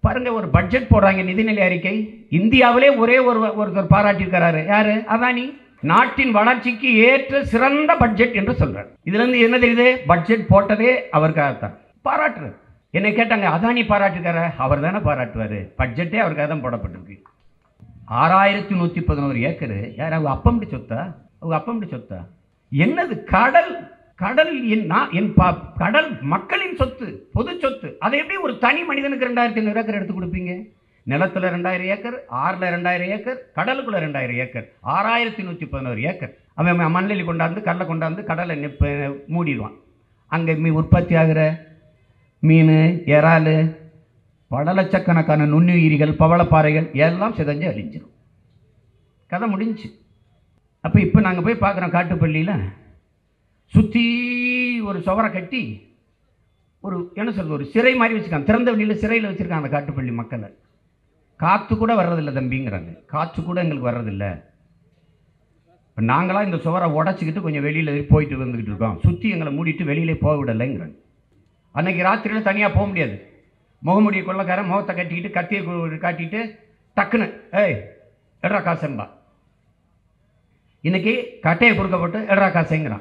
பாருங்க ஒரு பட்ஜெட் போடுறாங்க நிதிநிலை அறிக்கை இந்தியாவிலே ஒரே ஒரு ஒருத்தர் பாராட்டியிருக்கிறாரு யாரு அதானி நாட்டின் வளர்ச்சிக்கு ஏற்ற சிறந்த பட்ஜெட் என்று சொல்றாரு இதுல இருந்து என்ன தெரியுது பட்ஜெட் போட்டதே அவருக்காகத்தான் பாராட்டுறாரு என்னை கேட்டாங்க அதானி பாராட்டிருக்காரு அவர் தானே பாராட்டுவாரு பட்ஜெட்டே அவருக்காக தான் போடப்பட்டிருக்கு ஆறாயிரத்தி நூற்றி பதினோரு ஏக்கரு யார் அவங்க அப்பம்படி சொத்தா அவங்க அப்பம்படி சொத்தா என்னது கடல் கடல் என் நான் என் பா கடல் மக்களின் சொத்து பொது சொத்து அதை எப்படி ஒரு தனி மனிதனுக்கு ரெண்டாயிரத்தி ஐநூறு ஏக்கர் எடுத்து கொடுப்பீங்க நிலத்துல ரெண்டாயிரம் ஏக்கர் ஆறில் ரெண்டாயிரம் ஏக்கர் கடலுக்குள்ள ரெண்டாயிரம் ஏக்கர் ஆறாயிரத்தி நூற்றி பதினோரு ஏக்கர் அவன் மண்ணில் கொண்டாந்து கடலை கொண்டாந்து கடலை நிப்ப மூடிடுவான் அங்கே மீ உற்பத்தி ஆகிற மீன் இறால் பல லட்சக்கணக்கான நுண்ணுயிரிகள் பவளப்பாறைகள் எல்லாம் சிதைஞ்சு அழிஞ்சிடும் கதை முடிஞ்சுச்சு அப்போ இப்போ நாங்கள் போய் பார்க்குறோம் காட்டுப்பள்ளியில் சுற்றி ஒரு சுவரை கட்டி ஒரு என்ன சொல்றது ஒரு சிறை மாதிரி வச்சுருக்காங்க திறந்த வெளியில் சிறையில் வச்சுருக்காங்க அந்த காட்டுப்பள்ளி மக்களை காற்று கூட வர்றதில்ல தம்பிங்கிறாங்க காற்று கூட எங்களுக்கு வர்றதில்ல இப்போ நாங்களாம் இந்த சுவரை உடச்சிக்கிட்டு கொஞ்சம் வெளியில் போயிட்டு வந்துக்கிட்டு இருக்கோம் சுற்றி எங்களை மூடிட்டு வெளியிலே போக விடலைங்கிறாங்க அன்னைக்கு ராத்திரியில் தனியாக போக முடியாது முகமுடிய கொள்ளக்காரன் முகத்தை கட்டிக்கிட்டு கத்தியை கு- காட்டிட்டு டக்குன்னு ஏய் எட்ரா காசும்பா இன்னைக்கு கட்டையை குறுக்கப்பட்டு எட்ரா காசுங்கிறான்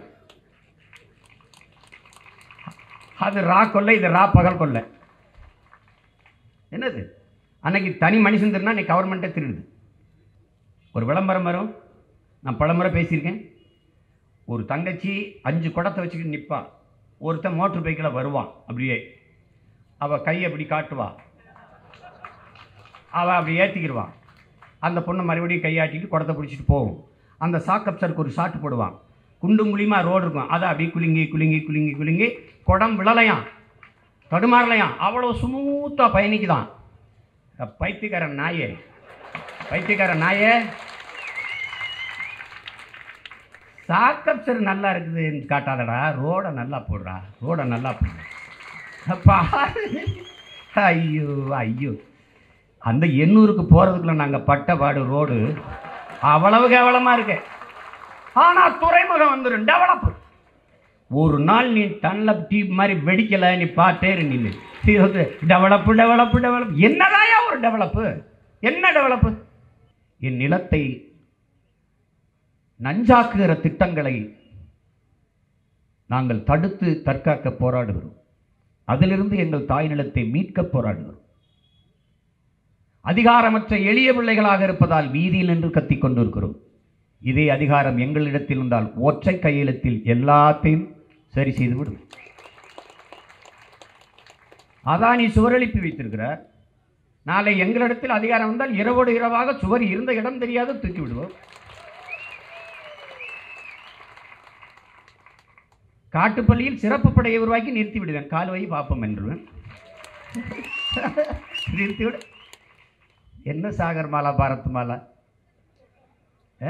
அது ரா கொள்ளை இது ரா பகல் கொள்ளை என்னது அன்னைக்கு தனி மனுஷன் திருனா இன்னைக்கு கவர்மெண்ட்டே திருடுது ஒரு விளம்பரம் வரும் நான் பலமுறை பேசியிருக்கேன் ஒரு தங்கச்சி அஞ்சு குடத்தை வச்சுக்கிட்டு நிற்பா ஒருத்தன் மோட்டர் பைக்கில் வருவான் அப்படியே அவள் கையை அப்படி காட்டுவா அவள் அப்படி ஏற்றிக்கிடுவான் அந்த பொண்ணு மறுபடியும் கையாட்டிட்டு குடத்தை பிடிச்சிட்டு போகும் அந்த சாக்கப்சருக்கு ஒரு ஷாட்டு போடுவான் குண்டும் குழியுமா ரோடு இருக்கும் அதை அப்படியே குலுங்கி குலுங்கி குலுங்கி குலுங்கி குடம் விழலையாம் தடுமாறலையாம் அவ்வளோ ஸ்மூத்தாக பயணிக்குதான் பைத்தியக்கார நாயே பைத்தியக்கார நாயே சாக்கப்சர் நல்லா இருக்குதுன்னு காட்டாதடா ரோடை நல்லா போடுறா ரோடை நல்லா போடுறா பாரு ஐயோ ஐயோ அந்த எண்ணூருக்கு போகிறதுக்குள்ள நாங்கள் பட்ட பாடு ரோடு அவ்வளவு கேவலமாக இருக்கு ஆனால் துறைமுகம் வந்துடும் டெவலப் ஒரு நாள் நீ டன்லப் டீப் மாதிரி வெடிக்கலை நீ பார்த்தே இரு நீ டெவலப்பு டெவலப்பு டெவலப் என்னதாயா ஒரு டெவலப்பு என்ன டெவலப்பு என் நிலத்தை நஞ்சாக்குகிற திட்டங்களை நாங்கள் தடுத்து தற்காக்க போராடுகிறோம் அதிலிருந்து எங்கள் தாய் நிலத்தை மீட்க போராடுகிறோம் அதிகாரமற்ற எளிய பிள்ளைகளாக இருப்பதால் வீதியில் நின்று கத்திக் கொண்டிருக்கிறோம் இதே அதிகாரம் எங்களிடத்தில் இருந்தால் ஒற்றை கையெழுத்தில் எல்லாத்தையும் சரி செய்து விடும் அதானி சுவர் எழுப்பி வைத்திருக்கிறார் நாளை எங்களிடத்தில் அதிகாரம் வந்தால் இரவோடு இரவாக சுவர் இருந்த இடம் தெரியாத தூக்கி விடுவோம் காட்டுப்பள்ளியில் சிறப்பு படையை உருவாக்கி நிறுத்தி விடுவேன் கால் வை பார்ப்போம் என்றுவேன் நிறுத்தி விடு என்ன சாகர் மாலா பாரத் மாலா ஆ?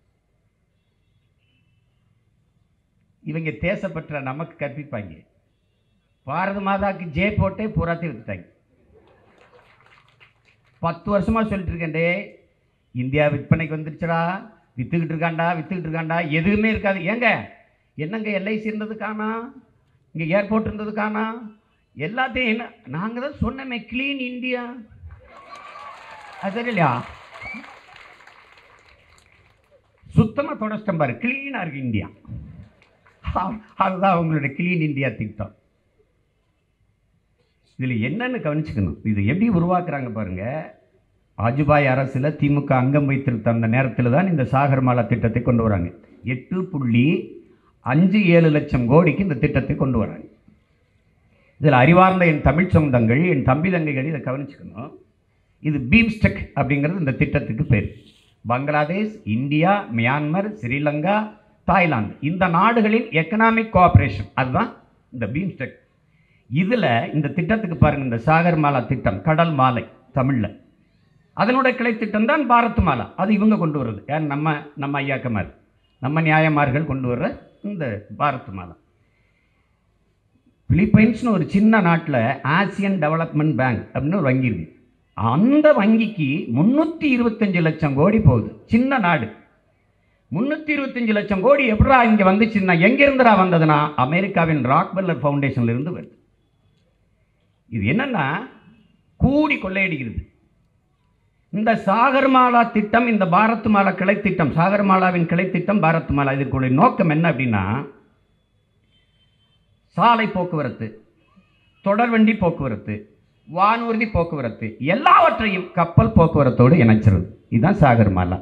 இவங்க தேசப்பற்ற நமக்கு கற்பிப்பாங்க பாரத மாதாக்கு ஜே போட்டே பூராத்தையும் வித்துட்டாங்க பத்து வருஷமா சொல்லிட்டு இருக்கேன்டே இந்தியா விற்பனைக்கு வந்துருச்சுடா வித்துக்கிட்டு இருக்காண்டா வித்துக்கிட்டு இருக்காண்டா எதுவுமே இருக்காது ஏங்க என்னங்க எல்ஐசி இருந்தது காணா இங்கே ஏர்போர்ட் இருந்தது காணா எல்லாத்தையும் என்ன நாங்கள் தான் சொன்னோமே க்ளீன் இந்தியா அது தெரியலையா சுத்தமாக தொடச்சிட்டோம் பாரு க்ளீனாக இருக்கு இந்தியா அதுதான் அவங்களுடைய க்ளீன் இந்தியா திட்டம் இதில் என்னன்னு கவனிச்சுக்கணும் இது எப்படி உருவாக்குறாங்க பாருங்க வாஜ்பாய் அரசில் திமுக அங்கம் வைத்திருந்த அந்த நேரத்தில் தான் இந்த சாகர்மாலா திட்டத்தை கொண்டு வராங்க எட்டு புள்ளி அஞ்சு ஏழு லட்சம் கோடிக்கு இந்த திட்டத்தை கொண்டு வராங்க இதில் அறிவார்ந்த என் தமிழ் சொந்தங்கள் என் தம்பி தங்கைகள் இதை கவனிச்சுக்கணும் இது பீம்ஸ்டெக் அப்படிங்கிறது இந்த திட்டத்துக்கு பேர் Bangladesh India Myanmar Sri Lanka Thailand இந்த நாடுகளின் எக்கனாமிக் கோஆப்ரேஷன் அதுதான் இந்த பீம்ஸ்டெக் இதில் இந்த திட்டத்துக்கு பாருங்கள் இந்த சாகர் மாலா திட்டம் கடல் மாலை தமிழில் அதனுடைய கிளை திட்டம் தான் பாரத் மாலா அது இவங்க கொண்டு வர்றது யார் நம்ம நம்ம ஐயாக்கமார் நம்ம நியாயமார்கள் கொண்டு வர்ற இந்த பாரத் மாலா பிலிப்பைன்ஸ்னு ஒரு சின்ன நாட்டில் ஆசியன் டெவலப்மெண்ட் பேங்க் அப்படின்னு ஒரு வங்கி இருக்கு அந்த வங்கிக்கு முந்நூற்றி இருபத்தஞ்சு லட்சம் கோடி போகுது சின்ன நாடு முந்நூற்றி இருபத்தஞ்சு லட்சம் கோடி எப்படா இங்கே வந்துச்சுன்னா எங்கேருந்துடா வந்ததுன்னா அமெரிக்காவின் ராக்பெல்லர் ஃபவுண்டேஷன்ல இருந்து வருது இது என்னன்னா கூடி கொள்ளையடிக்கிறது இந்த சாகர்மாலா திட்டம் இந்த பாரத் மாலா கிளை திட்டம் சாகர்மாலாவின் கிளை திட்டம் பாரத் மாலா இதற்குடைய நோக்கம் என்ன அப்படின்னா சாலை போக்குவரத்து தொடர்வண்டி போக்குவரத்து வானூர்தி போக்குவரத்து எல்லாவற்றையும் கப்பல் போக்குவரத்தோடு இணைச்சிருது இதுதான் சாகர்மாலா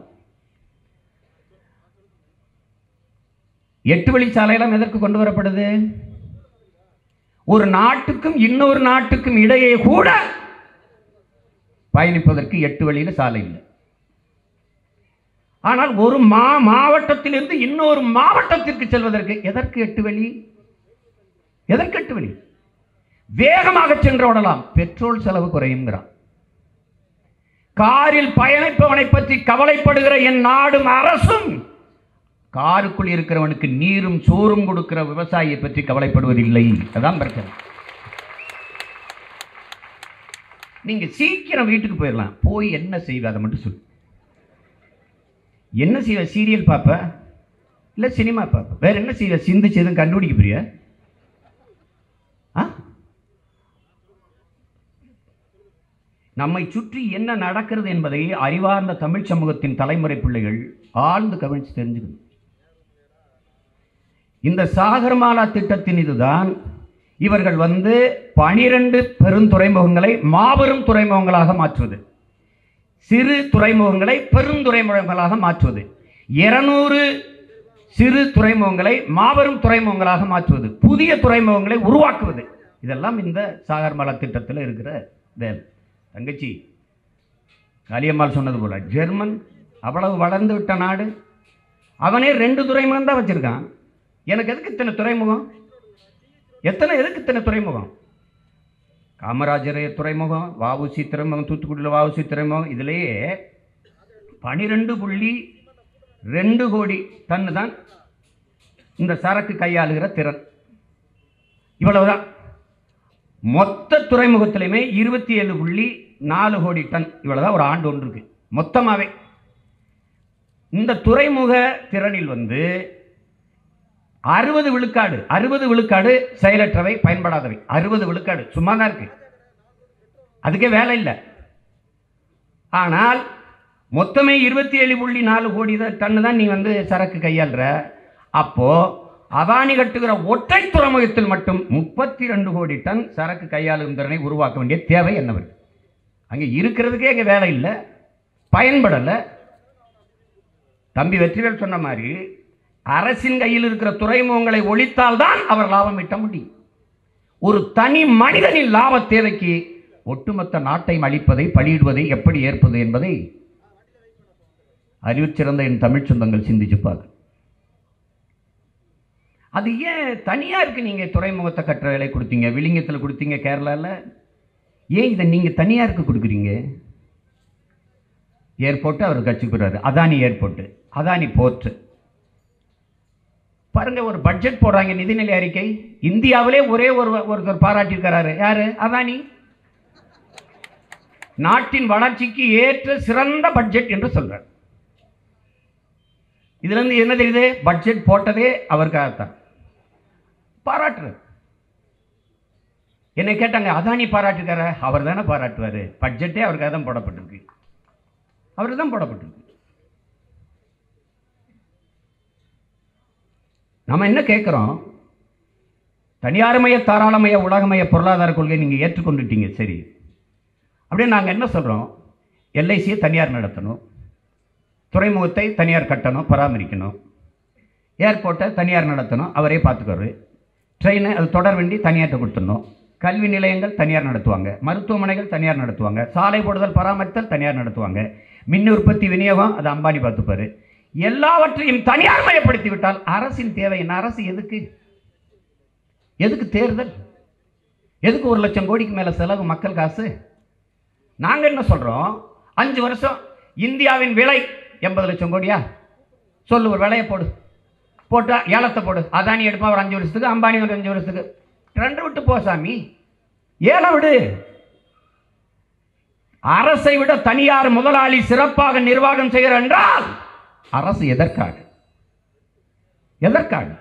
எட்டு வழிச்சாலையெல்லாம் எதற்கு கொண்டு வரப்படுது ஒரு நாட்டுக்கும் இன்னொரு நாட்டுக்கும் இடையே கூட பயணிப்பதற்கு எட்டு வழியில் சாலை இல்லை ஆனால் ஒரு மா மாவட்டத்திலிருந்து இன்னொரு மாவட்டத்திற்கு செல்வதற்கு எதற்கு எட்டு வழி எதற்கு எட்டு வழி வேகமாக சென்று விடலாம் பெட்ரோல் செலவு குறையுங்கிறான் காரில் பயணிப்பவனை பற்றி கவலைப்படுகிற என் நாடும் அரசும் காருக்குள் இருக்கிறவனுக்கு நீரும் சோறும் கொடுக்கிற விவசாயியை பற்றி கவலைப்படுவதில்லை அதான் பிரச்சனை நீங்க சீக்கிரம் வீட்டுக்கு போயிடலாம் போய் என்ன செய்வ அதை மட்டும் சொல்லு என்ன செய்வ சீரியல் பார்ப்ப இல்ல சினிமா பார்ப்ப வேற என்ன செய்வ சிந்திச்சு எதுவும் கண்டுபிடிக்க புரிய நம்மை சுற்றி என்ன நடக்கிறது என்பதை அறிவார்ந்த தமிழ் சமூகத்தின் தலைமுறை பிள்ளைகள் ஆழ்ந்து கவனித்து தெரிஞ்சுக்கணும் இந்த சாகர்மாலா திட்டத்தின் இதுதான் இவர்கள் வந்து பனிரெண்டு பெருந்துறைமுகங்களை மாபெரும் துறைமுகங்களாக மாற்றுவது சிறு துறைமுகங்களை பெருந்துறைமுகங்களாக மாற்றுவது இருநூறு சிறு துறைமுகங்களை மாபெரும் துறைமுகங்களாக மாற்றுவது புதிய துறைமுகங்களை உருவாக்குவது இதெல்லாம் இந்த சாகர்மாலா திட்டத்தில் இருக்கிற வேலை தங்கச்சி காளியம்மாள் சொன்னது போல ஜெர்மன் அவ்வளவு வளர்ந்து விட்ட நாடு அவனே ரெண்டு துறைமுகம் தான் வச்சிருக்கான் எனக்கு எதுக்கு இத்தனை துறைமுகம் எத்தனை எதுக்கு இத்தனை துறைமுகம் காமராஜர் துறைமுகம் வஉசி துறைமுகம் தூத்துக்குடியில் வஉசி துறைமுகம் இதிலேயே பனிரெண்டு புள்ளி ரெண்டு கோடி டன்னு தான் இந்த சரக்கு கையாளுகிற திறன் இவ்வளவுதான் மொத்த துறைமுகத்திலையுமே இருபத்தி ஏழு புள்ளி நாலு கோடி டன் இவ்வளவுதான் ஒரு ஆண்டு ஒன்று இருக்கு மொத்தமாகவே இந்த துறைமுக திறனில் வந்து அறுபது விழுக்காடு அறுபது விழுக்காடு செயலற்றவை பயன்படாதவை அறுபது விழுக்காடு சும்மா தான் இருக்கு அதுக்கே வேலை இல்லை ஆனால் மொத்தமே இருபத்தி ஏழு புள்ளி நாலு கோடி தான் டன்னு தான் நீ வந்து சரக்கு கையாளுற அப்போ அதானி கட்டுகிற ஒற்றை துறைமுகத்தில் மட்டும் முப்பத்தி ரெண்டு கோடி டன் சரக்கு கையாளும் திறனை உருவாக்க வேண்டிய தேவை என்னவர் அங்கே இருக்கிறதுக்கே அங்கே வேலை இல்லை பயன்படலை தம்பி வெற்றிவேல் சொன்ன மாதிரி அரசின் கையில் இருக்கிற துறைமுகங்களை ஒழித்தால் தான் அவர் லாபம் ஈட்ட முடியும் ஒரு தனி மனிதனின் லாப தேவைக்கு ஒட்டுமொத்த நாட்டை அழிப்பதை பலியிடுவதை எப்படி ஏற்பது என்பதை அறிவுச்சிறந்த என் தமிழ் சொந்தங்கள் சிந்திச்சு பார்க்க அது ஏன் தனியாருக்கு நீங்கள் துறைமுகத்தை கட்டுற வேலை கொடுத்தீங்க விளிங்கத்தில் கொடுத்தீங்க கேரளாவில் ஏன் இதை நீங்கள் தனியாருக்கு கொடுக்குறீங்க ஏர்போர்ட்டு அவர் கட்சிக்கிறாரு அதானி ஏர்போர்ட்டு அதானி போர்ட்டு பாருங்க ஒரு பட்ஜெட் போடுறாங்க நிதிநிலை அறிக்கை இந்தியாவிலே ஒரே ஒரு ஒருத்தர் பாராட்டியிருக்கிறாரு யாரு அதானி நாட்டின் வளர்ச்சிக்கு ஏற்ற சிறந்த பட்ஜெட் என்று சொல்றார் இதுல இருந்து என்ன தெரியுது பட்ஜெட் போட்டதே அவருக்காகத்தான் பாராட்டுறார் என்னை கேட்டாங்க அதானி பாராட்டுக்கார அவர் தானே பாராட்டுவார் பட்ஜெட்டே அவருக்காக தான் போடப்பட்டிருக்கு அவருக்கு தான் போடப்பட்டிருக்கு நம்ம என்ன கேட்குறோம் தனியார்மய தாராளமய உலகமய பொருளாதார கொள்கை நீங்கள் ஏற்றுக்கொண்டுட்டீங்க சரி அப்படியே நாங்கள் என்ன சொல்கிறோம் எல்ஐசியை தனியார் நடத்தணும் துறைமுகத்தை தனியார் கட்டணும் பராமரிக்கணும் ஏர்போர்ட்டை தனியார் நடத்தணும் அவரே பார்த்துக்குவாரு ட்ரெயின் அது தொடர் வண்டி தனியார்ட்ட கொடுத்துடணும் கல்வி நிலையங்கள் தனியார் நடத்துவாங்க மருத்துவமனைகள் தனியார் நடத்துவாங்க சாலை போடுதல் பராமரித்தல் தனியார் நடத்துவாங்க மின் உற்பத்தி விநியோகம் அது அம்பானி பார்த்துப்பாரு எல்லாவற்றையும் தனியார் மயப்படுத்தி விட்டால் அரசின் தேவை என்ன அரசு எதுக்கு எதுக்கு தேர்தல் எதுக்கு ஒரு லட்சம் கோடிக்கு மேலே செலவு மக்கள் காசு நாங்கள் என்ன சொல்கிறோம் அஞ்சு வருஷம் இந்தியாவின் விலை எண்பது லட்சம் கோடியா சொல்லு ஒரு விலையை போடு போட்டா ஏலத்தை போடு அதானி எடுப்பான் ஒரு அஞ்சு வருஷத்துக்கு அம்பானி ஒரு அஞ்சு வருஷத்துக்கு ரெண்டு விட்டு போ சாமி ஏலம் விடு அரசை விட தனியார் முதலாளி சிறப்பாக நிர்வாகம் செய்கிறார் என்றால் அரசு எதற்காக எதற்காக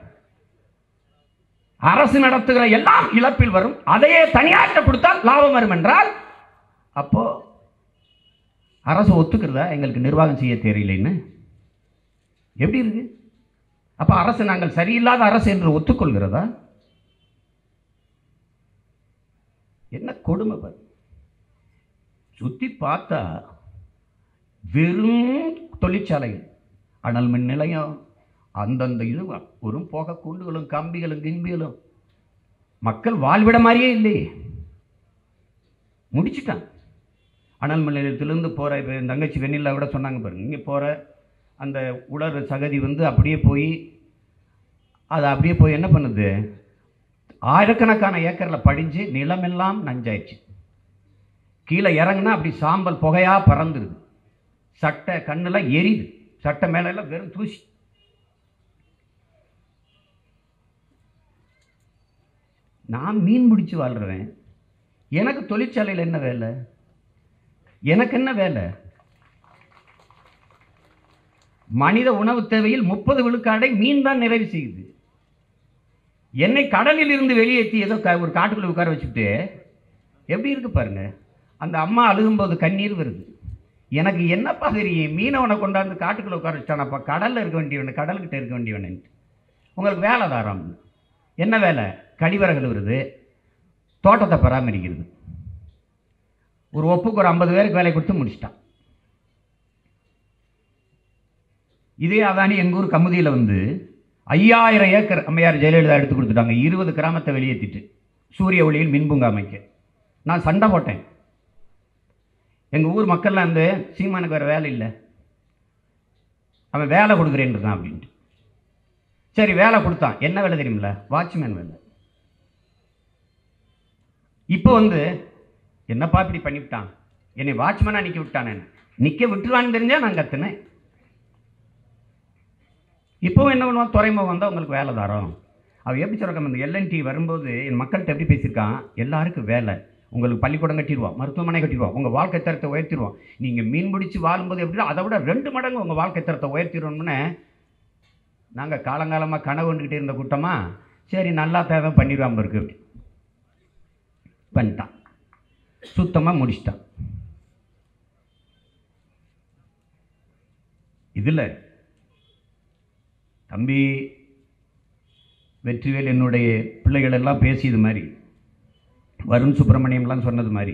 அரசு நடத்துகிற எல்லாம் இழப்பில் வரும் அதையே தனியார்ட்ட கொடுத்தால் லாபம் வரும் என்றால் அப்போது அரசு ஒத்துக்கிறதா எங்களுக்கு நிர்வாகம் செய்ய தெரியலைன்னு எப்படி இருக்கு அப்போ அரசு நாங்கள் சரியில்லாத அரசு என்று ஒத்துக்கொள்கிறதா என்ன கொடுமை பாரு சுற்றி பார்த்தா வெறும் தொழிற்சாலைகள் அனல் மின் நிலையம் அந்தந்த இது ஒரு புகை குண்டுகளும் கம்பிகளும் கிம்பிகளும் மக்கள் வாழ்விட மாதிரியே இல்லையே முடிச்சிட்டான் அனல் மின் நிலையத்திலேருந்து போகிற இப்போ என் தங்கச்சி வெண்ணிலா கூட சொன்னாங்க பாருங்க இங்கே போகிற அந்த உலர் சகதி வந்து அப்படியே போய் அது அப்படியே போய் என்ன பண்ணுது ஆயிரக்கணக்கான ஏக்கரில் படிஞ்சு நிலமெல்லாம் நஞ்சாயிடுச்சு கீழே இறங்குனா அப்படி சாம்பல் புகையாக பறந்துருது சட்டை கண்ணெல்லாம் எரியுது சட்டை மேல எல்லாம் வெறும் தூசி நான் மீன் பிடிச்சி வாழ்கிறேன் எனக்கு தொழிற்சாலையில் என்ன வேலை எனக்கு என்ன வேலை மனித உணவு தேவையில் முப்பது விழுக்காடை மீன் தான் நிறைவு செய்யுது என்னை கடலில் இருந்து வெளியேற்றி ஏதோ க- ஒரு காட்டுக்குள்ள உட்கார வச்சுட்டு எப்படி இருக்கு பாருங்க அந்த அம்மா அழுகும்போது கண்ணீர் வருது எனக்கு என்னப்பா தெரியும் மீனவனை கொண்டாந்து காட்டுக்குள்ள உட்கார வச்சுட்டானப்பா கடலில் இருக்க வேண்டியவன் கடல்கிட்ட இருக்க வேண்டியவன்ட்டு உங்களுக்கு வேலை தாராம் என்ன வேலை கழிவறைகள் வருது தோட்டத்தை பராமரிக்கிறது ஒரு ஒப்புக்கு ஒரு ஐம்பது பேருக்கு வேலை கொடுத்து முடிச்சிட்டான் இதே அதானி எங்கள் ஊர் கமுதியில் வந்து ஐயாயிரம் ஏக்கர் அம்மையார் ஜெயலலிதா எடுத்து கொடுத்துட்டாங்க இருபது கிராமத்தை வெளியேற்றிட்டு சூரிய ஒளியில் மின்பூங்கா அமைக்க நான் சண்டை போட்டேன் எங்கள் ஊர் மக்கள்லாம் வந்து சீமானுக்கு வேறு வேலை இல்லை அவன் வேலை கொடுக்குறேன்னு இருக்கான் அப்படின்ட்டு சரி வேலை கொடுத்தான் என்ன வேலை தெரியுமில்ல வாட்ச்மேன் வேலை இப்போ வந்து என்னப்பா இப்படி பண்ணிவிட்டான் என்னை வாட்ச்மேனாக நிற்க விட்டானே நிற்க விட்டுருவான்னு தெரிஞ்சா நான் கத்துனேன் இப்போவும் என்ன பண்ணுவான் துறைமுகம் வந்தால் உங்களுக்கு வேலை தரோம் அவன் எப்படி சொல்கிறாங்க இந்த எல்என்டி வரும்போது என் மக்கள்கிட்ட எப்படி பேசியிருக்கான் எல்லாருக்கும் வேலை உங்களுக்கு பள்ளிக்கூடம் கட்டிடுவான் மருத்துவமனை கட்டிடுவான் உங்கள் வாழ்க்கை தரத்தை உயர்த்திடுவான் நீங்கள் மீன் பிடிச்சி வாழும்போது எப்படின்னா அதை விட ரெண்டு மடங்கு உங்கள் வாழ்க்கை தரத்தை உயர்த்திடுவோம்னு நாங்கள் காலங்காலமாக கனவு வந்துக்கிட்டே இருந்த கூட்டமா சரி நல்லா தேவை பண்ணிடுவான் இருக்கு அப்படி பண்ணிட்டான் சுத்தமாக முடிச்சிட்டான் இதில் தம்பி வெற்றிவேல் என்னுடைய பிள்ளைகள் எல்லாம் பேசியது மாதிரி வருண் சுப்பிரமணியம்லாம் சொன்னது மாதிரி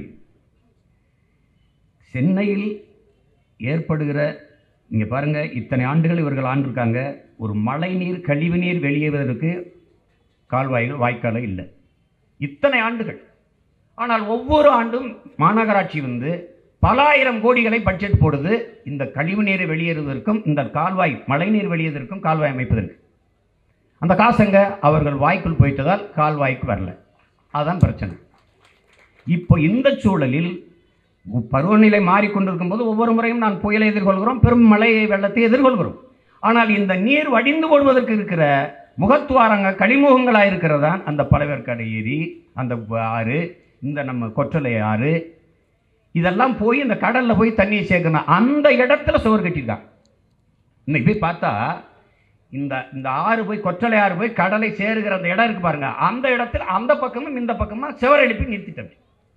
சென்னையில் ஏற்படுகிற இங்கே பாருங்கள் இத்தனை ஆண்டுகள் இவர்கள் ஆண்டிருக்காங்க ஒரு மழைநீர் கழிவுநீர் வெளியேறுவதற்கு கால்வாய்கள் வாய்க்கால இல்லை இத்தனை ஆண்டுகள் ஆனால் ஒவ்வொரு ஆண்டும் மாநகராட்சி வந்து பல ஆயிரம் கோடிகளை பட்ஜெட் போடுது இந்த கழிவு நீரை வெளியேறுவதற்கும் இந்த கால்வாய் மழைநீர் வெளியேறுவதற்கும் கால்வாய் அமைப்பதற்கு அந்த காசுங்க அவர்கள் வாய்க்குள் போயிட்டதால் கால்வாய்க்கு வரல அதான் பிரச்சனை இப்போ இந்த சூழலில் உ- பருவநிலை மாறிக்கொண்டிருக்கும் போது ஒவ்வொரு முறையும் நான் புயலை எதிர்கொள்கிறோம் பெரும் மழை வெள்ளத்தை எதிர்கொள்கிறோம் ஆனால் இந்த நீர் வடிந்து ஓடுவதற்கு இருக்கிற முகத்துவாரங்க கழிமுகங்களாக இருக்கிறதான் அந்த பழவேற்காடு ஏரி அந்த வ- ஆறு இந்த நம்ம கொற்றலை ஆறு இதெல்லாம் போய் இந்த கடலில் போய் தண்ணியை சேர்க்கணும் அந்த இடத்துல சுவர் கட்டியிருக்கான் இன்னைக்கு போய் பார்த்தா இந்த இந்த ஆறு போய் கொற்றலை ஆறு போய் கடலை சேருகிற அந்த இடம் இருக்கு பாருங்க அந்த இடத்துல அந்த பக்கமும் இந்த பக்கமும் சுவர் எழுப்பி நிறுத்திட்டேன்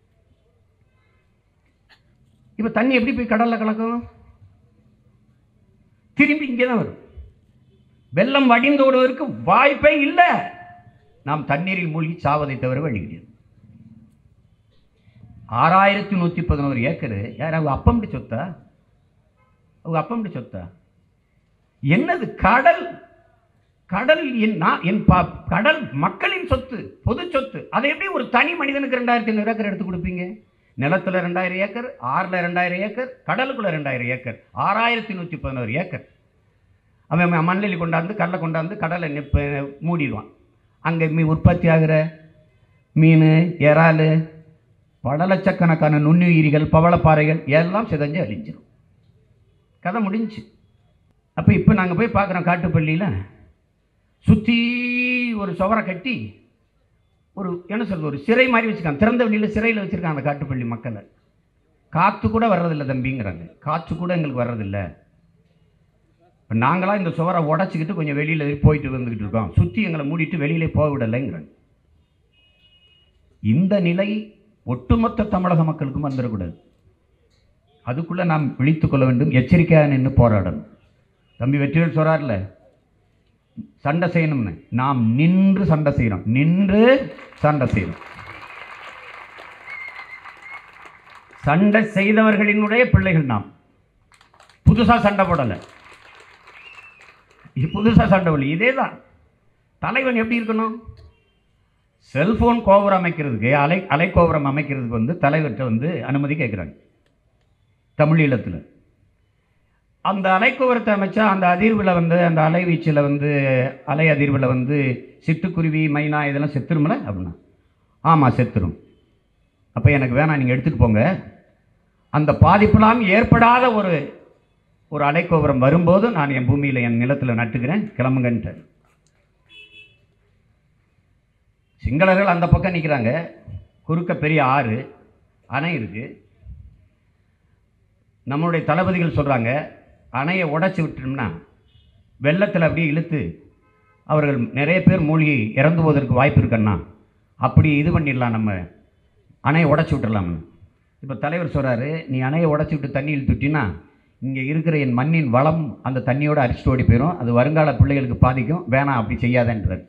இப்போ தண்ணி எப்படி போய் கடலில் கலக்கும் திரும்பி இங்கே தான் வரும் வெள்ளம் வடிந்து ஓடுவதற்கு வாய்ப்பே இல்லை நாம் தண்ணீரில் மூழ்கி சாவதை தவிர வழி கிடையாது ஆறாயிரத்தி நூற்றி பதினோரு ஏக்கரு யார் அவங்க அப்பம்படி சொத்தா அவங்க அப்பம்படி சொத்தா என்னது கடல் கடல் என் நான் என் பா கடல் மக்களின் சொத்து பொது சொத்து அதை எப்படி ஒரு தனி மனிதனுக்கு ரெண்டாயிரத்தி ஐநூறு ஏக்கர் எடுத்து கொடுப்பீங்க நிலத்துல ரெண்டாயிரம் ஏக்கர் ஆறில் ரெண்டாயிரம் ஏக்கர் கடலுக்குள்ள ரெண்டாயிரம் ஏக்கர் ஆறாயிரத்தி நூற்றி பதினோரு ஏக்கர் அவன் மண்ணில் கொண்டாந்து கடலை கொண்டாந்து கடலை நிப்ப மூடிடுவான் அங்கே மீ உற்பத்தி ஆகிற மீன் இறால் பல லட்சக்கணக்கான நுண்ணுயிரிகள் பவளப்பாறைகள் எல்லாம் சிதைஞ்சு அழிஞ்சிடும் கதை முடிஞ்சுச்சு அப்போ இப்போ நாங்கள் போய் பார்க்குறோம் காட்டுப்பள்ளியில் சுற்றி ஒரு சுவரை கட்டி ஒரு என்ன சொல்றது ஒரு சிறை மாதிரி வச்சுருக்காங்க திறந்த வெளியில் சிறையில் வச்சுருக்காங்க அந்த காட்டுப்பள்ளி மக்களை காற்று கூட வர்றதில்ல தம்பிங்கிறாங்க காற்று கூட எங்களுக்கு வர்றதில்ல இப்போ நாங்களாம் இந்த சுவரை உடச்சிக்கிட்டு கொஞ்சம் வெளியில் போயிட்டு வந்துக்கிட்டு இருக்கோம் சுற்றி எங்களை மூடிட்டு வெளியிலே போக விடலைங்கிறாங்க இந்த நிலை ஒட்டுமொத்த தமிழக மக்களுக்கும் வந்துடக்கூடாது அதுக்குள்ள நாம் விழித்துக் கொள்ள வேண்டும் எச்சரிக்கையாக நின்று போராடணும் தம்பி வெற்றிகள் சொல்றார்ல சண்டை செய்யணும்னு நாம் நின்று சண்டை செய்யணும் நின்று சண்டை செய்யணும் சண்டை செய்தவர்களினுடைய பிள்ளைகள் நாம் புதுசா சண்டை போடலை இது புதுசா சண்டை போடல இதே தான் தலைவன் எப்படி இருக்கணும் செல்போன் கோபுரம் அமைக்கிறதுக்கு அலை அலைக்கோபுரம் அமைக்கிறதுக்கு வந்து தலைவர்கிட்ட வந்து அனுமதி கேட்குறாங்க தமிழ் ஈழத்தில் அந்த அலைக்கோபுரத்தை அமைச்சா அந்த அதிர்வில் வந்து அந்த அலைவீச்சில் வந்து அலை அதிர்வில் வந்து சிட்டுக்குருவி மைனா இதெல்லாம் செத்துருமில்ல அப்படின்னா ஆமாம் செத்துரும் அப்போ எனக்கு வேணாம் நீங்கள் எடுத்துகிட்டு போங்க அந்த பாதிப்புலாம் ஏற்படாத ஒரு ஒரு அலைக்கோபுரம் வரும்போது நான் என் பூமியில் என் நிலத்தில் நட்டுக்கிறேன் கிளம்புங்கன்ட்டு சிங்களர்கள் அந்த பக்கம் நிற்கிறாங்க குறுக்க பெரிய ஆறு அணை இருக்கு நம்மளுடைய தளபதிகள் சொல்கிறாங்க அணையை உடைச்சி விட்டோம்னா வெள்ளத்தில் அப்படியே இழுத்து அவர்கள் நிறைய பேர் மூழ்கி இறந்து போவதற்கு வாய்ப்பு இருக்குன்னா அப்படி இது பண்ணிடலாம் நம்ம அணையை உடைச்சி விட்டுறலாம்னு இப்போ தலைவர் சொல்கிறாரு நீ அணையை உடைச்சி விட்டு தண்ணி இழுத்து விட்டினா இங்கே இருக்கிற என் மண்ணின் வளம் அந்த தண்ணியோடு அரிச்சிட்டு ஓடி போயிடும் அது வருங்கால பிள்ளைகளுக்கு பாதிக்கும் வேணாம் அப்படி செய்யாதன்றார்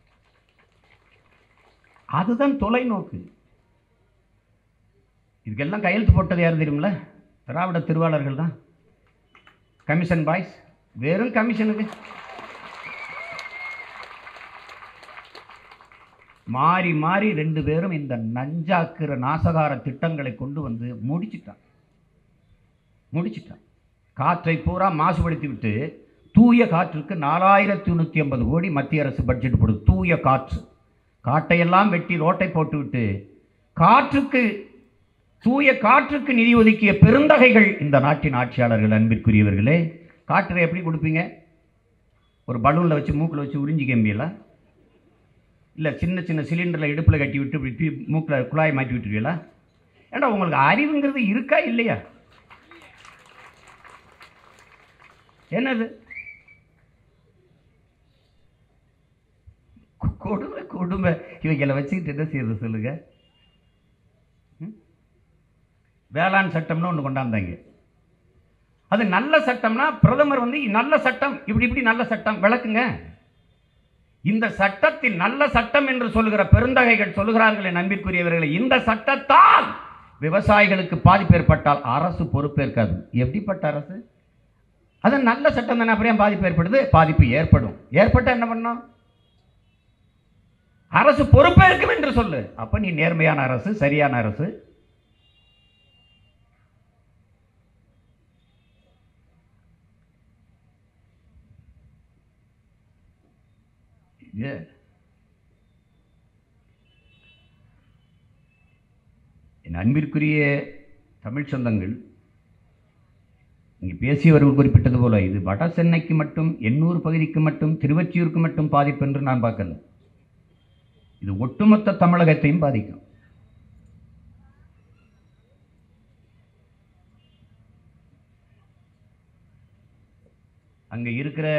அதுதான் தொலைநோக்கு இதுக்கெல்லாம் கையெழுத்து போட்டது யார் தெரியுமில்ல திராவிட திருவாளர்கள் தான் கமிஷன் பாய்ஸ் வெறும் கமிஷனுக்கு மாறி மாறி ரெண்டு பேரும் இந்த நஞ்சாக்குற நாசகார திட்டங்களை கொண்டு வந்து முடிச்சிட்டான் முடிச்சிட்டான் காற்றை பூரா மாசுபடுத்தி விட்டு தூய காற்றுக்கு நாலாயிரத்தி நூற்றி ஐம்பது கோடி மத்திய அரசு பட்ஜெட் போடுது தூய காற்று காட்டையெல்லாம் வெட்டி ரோட்டை போட்டுவிட்டு காற்றுக்கு தூய காற்றுக்கு நிதி ஒதுக்கிய பெருந்தகைகள் இந்த நாட்டின் ஆட்சியாளர்கள் அன்பிற்குரியவர்களே காற்றை எப்படி கொடுப்பீங்க ஒரு பலூனில் வச்சு மூக்கில் வச்சு உறிஞ்சி கம்பியலாம் இல்லை சின்ன சின்ன சிலிண்டரில் இடுப்பில் கட்டி விட்டு இப்படி மூக்கில் குழாயை மாட்டி விட்டுருவீங்களா ஏண்டா உங்களுக்கு அறிவுங்கிறது இருக்கா இல்லையா என்னது கு- கொடுமை கொடுமை இவங்களை வச்சுக்கிட்டு என்ன செய்யறது சொல்லுங்க ம்? வேளாண் சட்டம்னு ஒன்று கொண்டாந்தாங்க அது நல்ல சட்டம்னா பிரதமர் வந்து நல்ல சட்டம் இப்படி இப்படி நல்ல சட்டம் விளக்குங்க இந்த சட்டத்தில் நல்ல சட்டம் என்று சொல்லுகிற பெருந்தகைகள் சொல்லுகிறார்கள் என் அன்பிற்குரியவர்களை இந்த சட்டத்தால் விவசாயிகளுக்கு பாதிப்பு ஏற்பட்டால் அரசு பொறுப்பேற்காது எப்படிப்பட்ட அரசு அது நல்ல சட்டம் தானே அப்படியே பாதிப்பு ஏற்படுது பாதிப்பு ஏற்படும் ஏற்பட்டா என்ன பண்ணும் அரசு பொறுப்பேற்கும் என்று சொல்லு அப்ப நீ நேர்மையான அரசு சரியான அரசு இது என் அன்பிற்குரிய தமிழ் சொந்தங்கள் இங்கே பேசியவர்கள் குறிப்பிட்டது போல இது வட சென்னைக்கு மட்டும் எண்ணூர் பகுதிக்கு மட்டும் திருவொற்றியூருக்கு மட்டும் பாதிப்பு என்று நான் பார்க்கல இது ஒட்டுமொத்த தமிழகத்தையும் பாதிக்கும் அங்கே இருக்கிற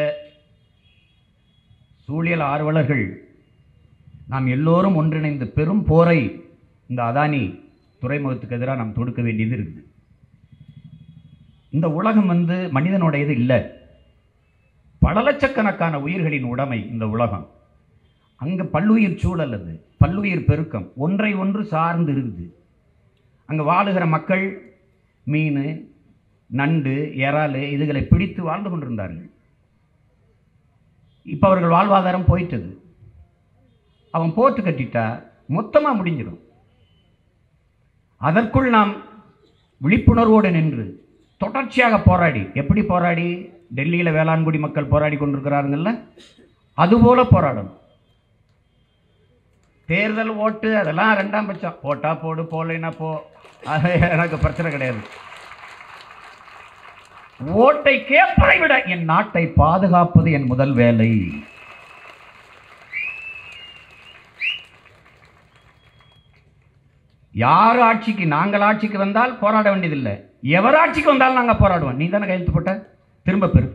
சூழியல் ஆர்வலர்கள் நாம் எல்லோரும் ஒன்றிணைந்து பெரும் போரை இந்த அதானி துறைமுகத்துக்கு எதிராக நாம் தொடுக்க வேண்டியது இருக்குது இந்த உலகம் வந்து மனிதனுடையது இல்லை பல லட்சக்கணக்கான உயிர்களின் உடைமை இந்த உலகம் அங்கே பல்லுயிர் சூழல் அது பல்லுயிர் பெருக்கம் ஒன்றை ஒன்று சார்ந்து இருக்குது அங்கே வாழுகிற மக்கள் மீன் நண்டு இறால் இதுகளை பிடித்து வாழ்ந்து கொண்டிருந்தார்கள் இப்போ அவர்கள் வாழ்வாதாரம் போயிட்டது அவன் போட்டு கட்டிட்டா மொத்தமாக முடிஞ்சிடும் அதற்குள் நாம் விழிப்புணர்வோடு நின்று தொடர்ச்சியாக போராடி எப்படி போராடி டெல்லியில் வேளாண்குடி மக்கள் போராடி கொண்டிருக்கிறாருங்கல்ல அதுபோல போராடணும் தேர்தல் ஓட்டு அதெல்லாம் ரெண்டாம் பட்சம் போட்டா போடு போடலைன்னா போ அது எனக்கு பிரச்சனை கிடையாது ஓட்டை கேட்பதை விட என் நாட்டை பாதுகாப்பது என் முதல் வேலை யார் ஆட்சிக்கு நாங்கள் ஆட்சிக்கு வந்தால் போராட வேண்டியதில்லை எவர் ஆட்சிக்கு வந்தாலும் நாங்கள் போராடுவோம் நீ தானே கையெழுத்து போட்ட திரும்ப பெறு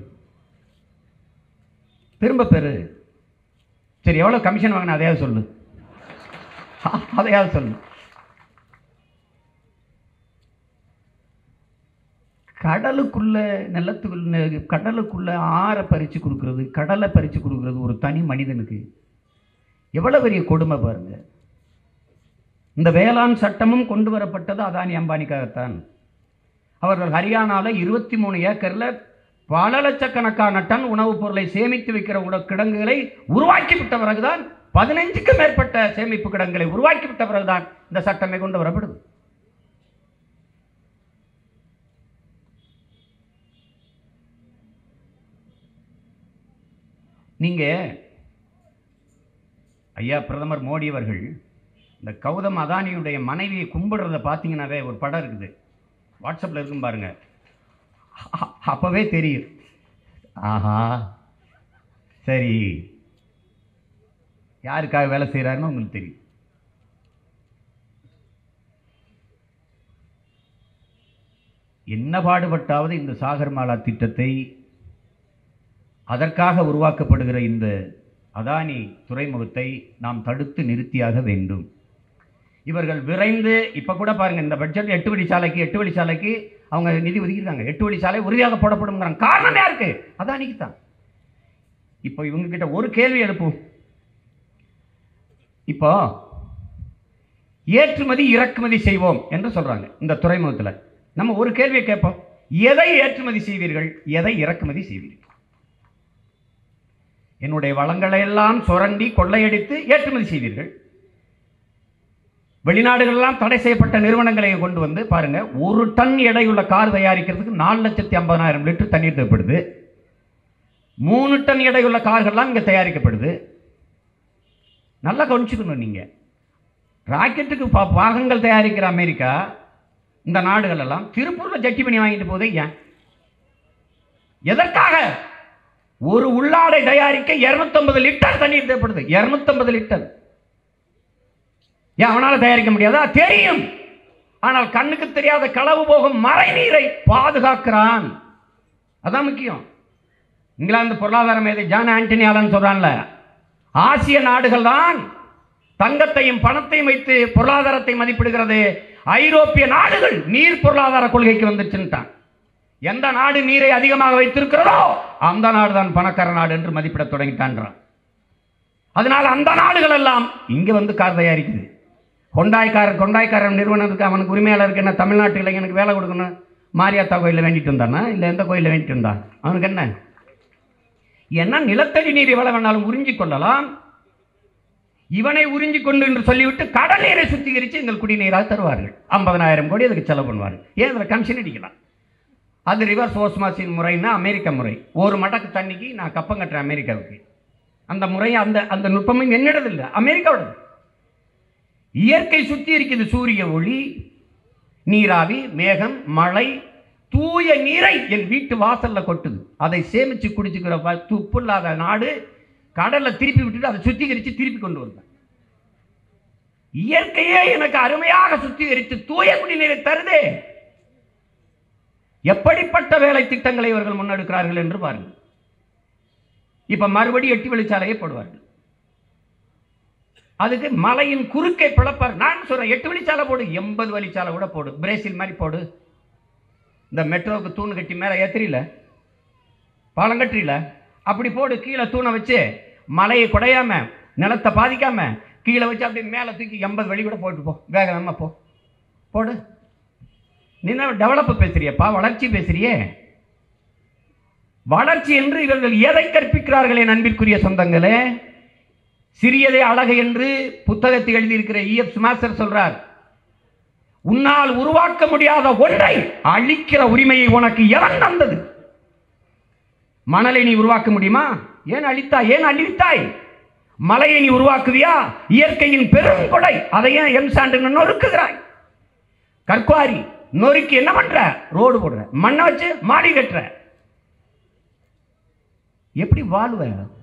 திரும்ப பெறு சரி எவ்வளோ கமிஷன் வாங்கின அதையாவது சொல்லு அ- அதையாவது சொல்லு கடலுக்குள்ள நிலத்துக்குள்ள கடலுக்குள்ள ஆறை பறித்து கொடுக்கறது கடலை பறித்து கொடுக்கறது ஒரு தனி மனிதனுக்கு எவ்வளோ பெரிய கொடுமை பாருங்க இந்த வேளாண் சட்டமும் கொண்டு வரப்பட்டது அதானி அம்பானிக்காகத்தான் அவர்கள் ஹரியானாவில் இருபத்தி மூணு ஏக்கரில் பல லட்சக்கணக்கான டன் உணவுப் பொருளை சேமித்து வைக்கிற உட கிடங்குகளை உருவாக்கி விட்ட பிறகுதான் பதினைஞ்சுக்கும் மேற்பட்ட சேமிப்பு கிடங்குகளை உருவாக்கி விட்ட பிறகுதான் இந்த சட்டமே கொண்டு வரப்படுது நீங்க ஐயா பிரதமர் மோடி அவர்கள் இந்த கௌதம் அதானியுடைய மனைவியை கும்பிடுறத பார்த்தீங்கன்னாவே ஒரு படம் இருக்குது வாட்ஸ்அப்பில் இருக்கும் பாருங்க அ- அப்பவே தெரியும் ஆஹா சரி யாருக்காக வேலை செய்கிறாருன்னு உங்களுக்கு தெரியும் என்ன பாடுபட்டாவது இந்த சாகர்மாலா திட்டத்தை அதற்காக உருவாக்கப்படுகிற இந்த அதானி துறைமுகத்தை நாம் தடுத்து நிறுத்தியாக வேண்டும் இவர்கள் விரைந்து இப்போ கூட பாருங்க இந்த பட்ஜெட் எட்டு வழிச்சாலைக்கு எட்டு வழிச்சாலைக்கு அவங்க நிதி ஒதுக்கியிருக்காங்க எட்டு வழிச்சாலை உறுதியாக போடப்படும்ங்கிறாங்க காரணம் யாருக்கு அதானிக்கு தான் இப்போ இவங்க கிட்ட ஒரு கேள்வி எழுப்பும் இப்போ ஏற்றுமதி இறக்குமதி செய்வோம் என்று சொல்றாங்க இந்த துறைமுகத்தில் நம்ம ஒரு கேள்வியை கேட்போம் எதை ஏற்றுமதி செய்வீர்கள் எதை இறக்குமதி செய்வீர்கள் என்னுடைய வளங்களை எல்லாம் சுரண்டி கொள்ளையடித்து ஏற்றுமதி செய்வீர்கள் வெளிநாடுகளெல்லாம் தடை செய்யப்பட்ட நிறுவனங்களை கொண்டு வந்து பாருங்க ஒரு டன் எடையுள்ள கார் தயாரிக்கிறதுக்கு நாலு லட்சத்தி ஐம்பதாயிரம் லிட்டர் தண்ணீர் தேவைப்படுது மூணு டன் எடையுள்ள கார்கள்லாம் இங்கே தயாரிக்கப்படுது நல்லா கவனிச்சுக்கணும் நீங்கள் ராக்கெட்டுக்கு பா பாகங்கள் தயாரிக்கிற அமெரிக்கா இந்த நாடுகள் எல்லாம் திருப்பூரில் ஜட்டி பண்ணி வாங்கிட்டு போதே ஏன் எதற்காக ஒரு உள்ளாடை தயாரிக்க 250 லிட்டர் தண்ணீர் தேவைப்படுது 250 லிட்டர் ஏன் அவனால தயாரிக்க முடியாதா தெரியும் ஆனால் கண்ணுக்கு தெரியாத களவு போகும் மழை நீரை பாதுகாக்கிறான் அதான் முக்கியம் இங்கிலாந்து பொருளாதார மேதை ஜான் ஆண்டனி ஆலன் சொல்றான்ல ஆசிய நாடுகள் தான் தங்கத்தையும் பணத்தையும் வைத்து பொருளாதாரத்தை மதிப்பிடுகிறது ஐரோப்பிய நாடுகள் நீர் பொருளாதார கொள்கைக்கு வந்துச்சுன்ட்டான் எந்த நாடு நீரை அதிகமாக வைத்திருக்கிறதோ அந்த நாடு தான் பணக்கார நாடு என்று மதிப்பிட தொடங்கிட்டான்றான் அதனால அந்த நாடுகள் எல்லாம் இங்க வந்து கார் தயாரிக்குது கொண்டாய்க்காரர் கொண்டாய்க்காரர் நிறுவனத்துக்கு அவனுக்கு உரிமையாளருக்கு என்ன தமிழ்நாட்டு இளைஞனுக்கு வேலை கொடுக்கணும் மாரியாத்தா கோயிலில் வேண்டிட்டு இருந்தானா இல்லை எந்த கோயிலில் வேண்டிட்டு இருந்தான் அவனுக்கு என்ன ஏன்னா நிலத்தடி நீர் எவ்வளவு வேணாலும் உறிஞ்சிக் கொள்ளலாம் இவனை உறிஞ்சி கொண்டு என்று சொல்லிவிட்டு கடல் நீரை சுத்திகரித்து எங்கள் குடிநீராக தருவார்கள் ஐம்பதனாயிரம் கோடி அதுக்கு செலவு பண்ணுவார்கள் ஏன் அதில் கமிஷன் அடிக்கலாம் அது ரிவர்ஸ் ஓஸ்மாசின் முறைன்னா அமெரிக்க முறை ஒரு மடக்கு தண்ணிக்கு நான் கப்பம் கட்டுறேன் அமெரிக்காவுக்கு அந்த முறை அந்த அந்த நுட்பமும் என்னிடது இல்லை அமெரிக்காவோடது இயற்கை சுற்றி இருக்குது சூரிய ஒளி நீராவி மேகம் மழை தூய நீரை என் வீட்டு வாசல்ல கொட்டுது அதை சேமிச்சு குடிச்சுக்கிற ப- துப்பு இல்லாத நாடு கடல்ல திருப்பி விட்டுட்டு அதை சுத்திகரித்து திருப்பி கொண்டு வந்தேன் இயற்கையே எனக்கு அருமையாக சுத்திகரித்து தூய குடிநீரை தருதே எப்படிப்பட்ட வேலை திட்டங்களை இவர்கள் முன்னெடுக்கிறார்கள் என்று பாருங்கள் இப்ப மறுபடி எட்டு வழிச்சாலையை போடுவார்கள் அதுக்கு மலையின் குறுக்கே பிளப்பார் நான் சொல்றேன் எட்டு வழிச்சாலை போடு எண்பது வழிச்சாலை கூட போடு பிரேசில் மாதிரி போடு இந்த மெட்ரோவுக்கு தூண் கட்டி மேலே ஏத்துறீல பாலம் கட்டுறீல அப்படி போடு கீழே தூணை வச்சு மலையை குடையாம நிலத்தை பாதிக்காம கீழே வச்சு அப்படியே மேலே தூக்கி எண்பது வழி கூட போட்டு போ வேக வேகமா போ போடு நீ என்ன டெவலப் பேசுறியப்பா வளர்ச்சி பேசுறியே வளர்ச்சி என்று இவர்கள் எதை கற்பிக்கிறார்கள் என் அன்பிற்குரிய சொந்தங்களே சிறியதே அழகு என்று புத்தகத்தை எழுதியிருக்கிற இஎஃப் சுமாஸ்டர் சொல்றார் உன்னால் உருவாக்க முடியாத ஒன்றை அழிக்கிற உரிமையை உனக்கு எவன் தந்தது மணலை நீ உருவாக்க முடியுமா ஏன் அழித்தாய் ஏன் அழித்தாய் மலையை நீ உருவாக்குவியா இயற்கையின் பெரும் கொடை அதை ஏன் எம் சாண்டு நொறுக்குகிறாய் கற்குவாரி நொறுக்கி என்ன பண்ற ரோடு போடுற மண்ணை வச்சு மாடி கட்டுற எப்படி வாழ்வ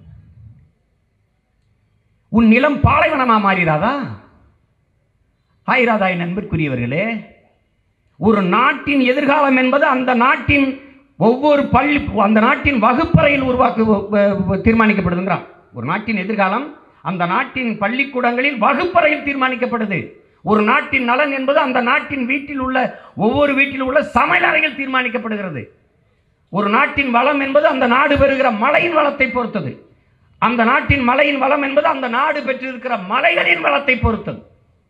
உன் நிலம் பாலைவனமா மாறிடாதா ஆயிராதா என் நண்பிற்குரியவர்களே ஒரு நாட்டின் எதிர்காலம் என்பது அந்த நாட்டின் ஒவ்வொரு பள்ளி அந்த நாட்டின் வகுப்பறையில் உருவாக்கு வ- வ- தீர்மானிக்கப்படுதுங்கிறான் ஒரு நாட்டின் எதிர்காலம் அந்த நாட்டின் பள்ளிக்கூடங்களில் வகுப்பறையில் தீர்மானிக்கப்படுது ஒரு நாட்டின் நலன் என்பது அந்த நாட்டின் வீட்டில் உள்ள ஒவ்வொரு வீட்டில் உள்ள சமையலறையில் தீர்மானிக்கப்படுகிறது ஒரு நாட்டின் வளம் என்பது அந்த நாடு பெறுகிற மழையின் வளத்தை பொறுத்தது அந்த நாட்டின் மலையின் வளம் என்பது அந்த நாடு பெற்றிருக்கிற மலைகளின் வளத்தை பொறுத்தது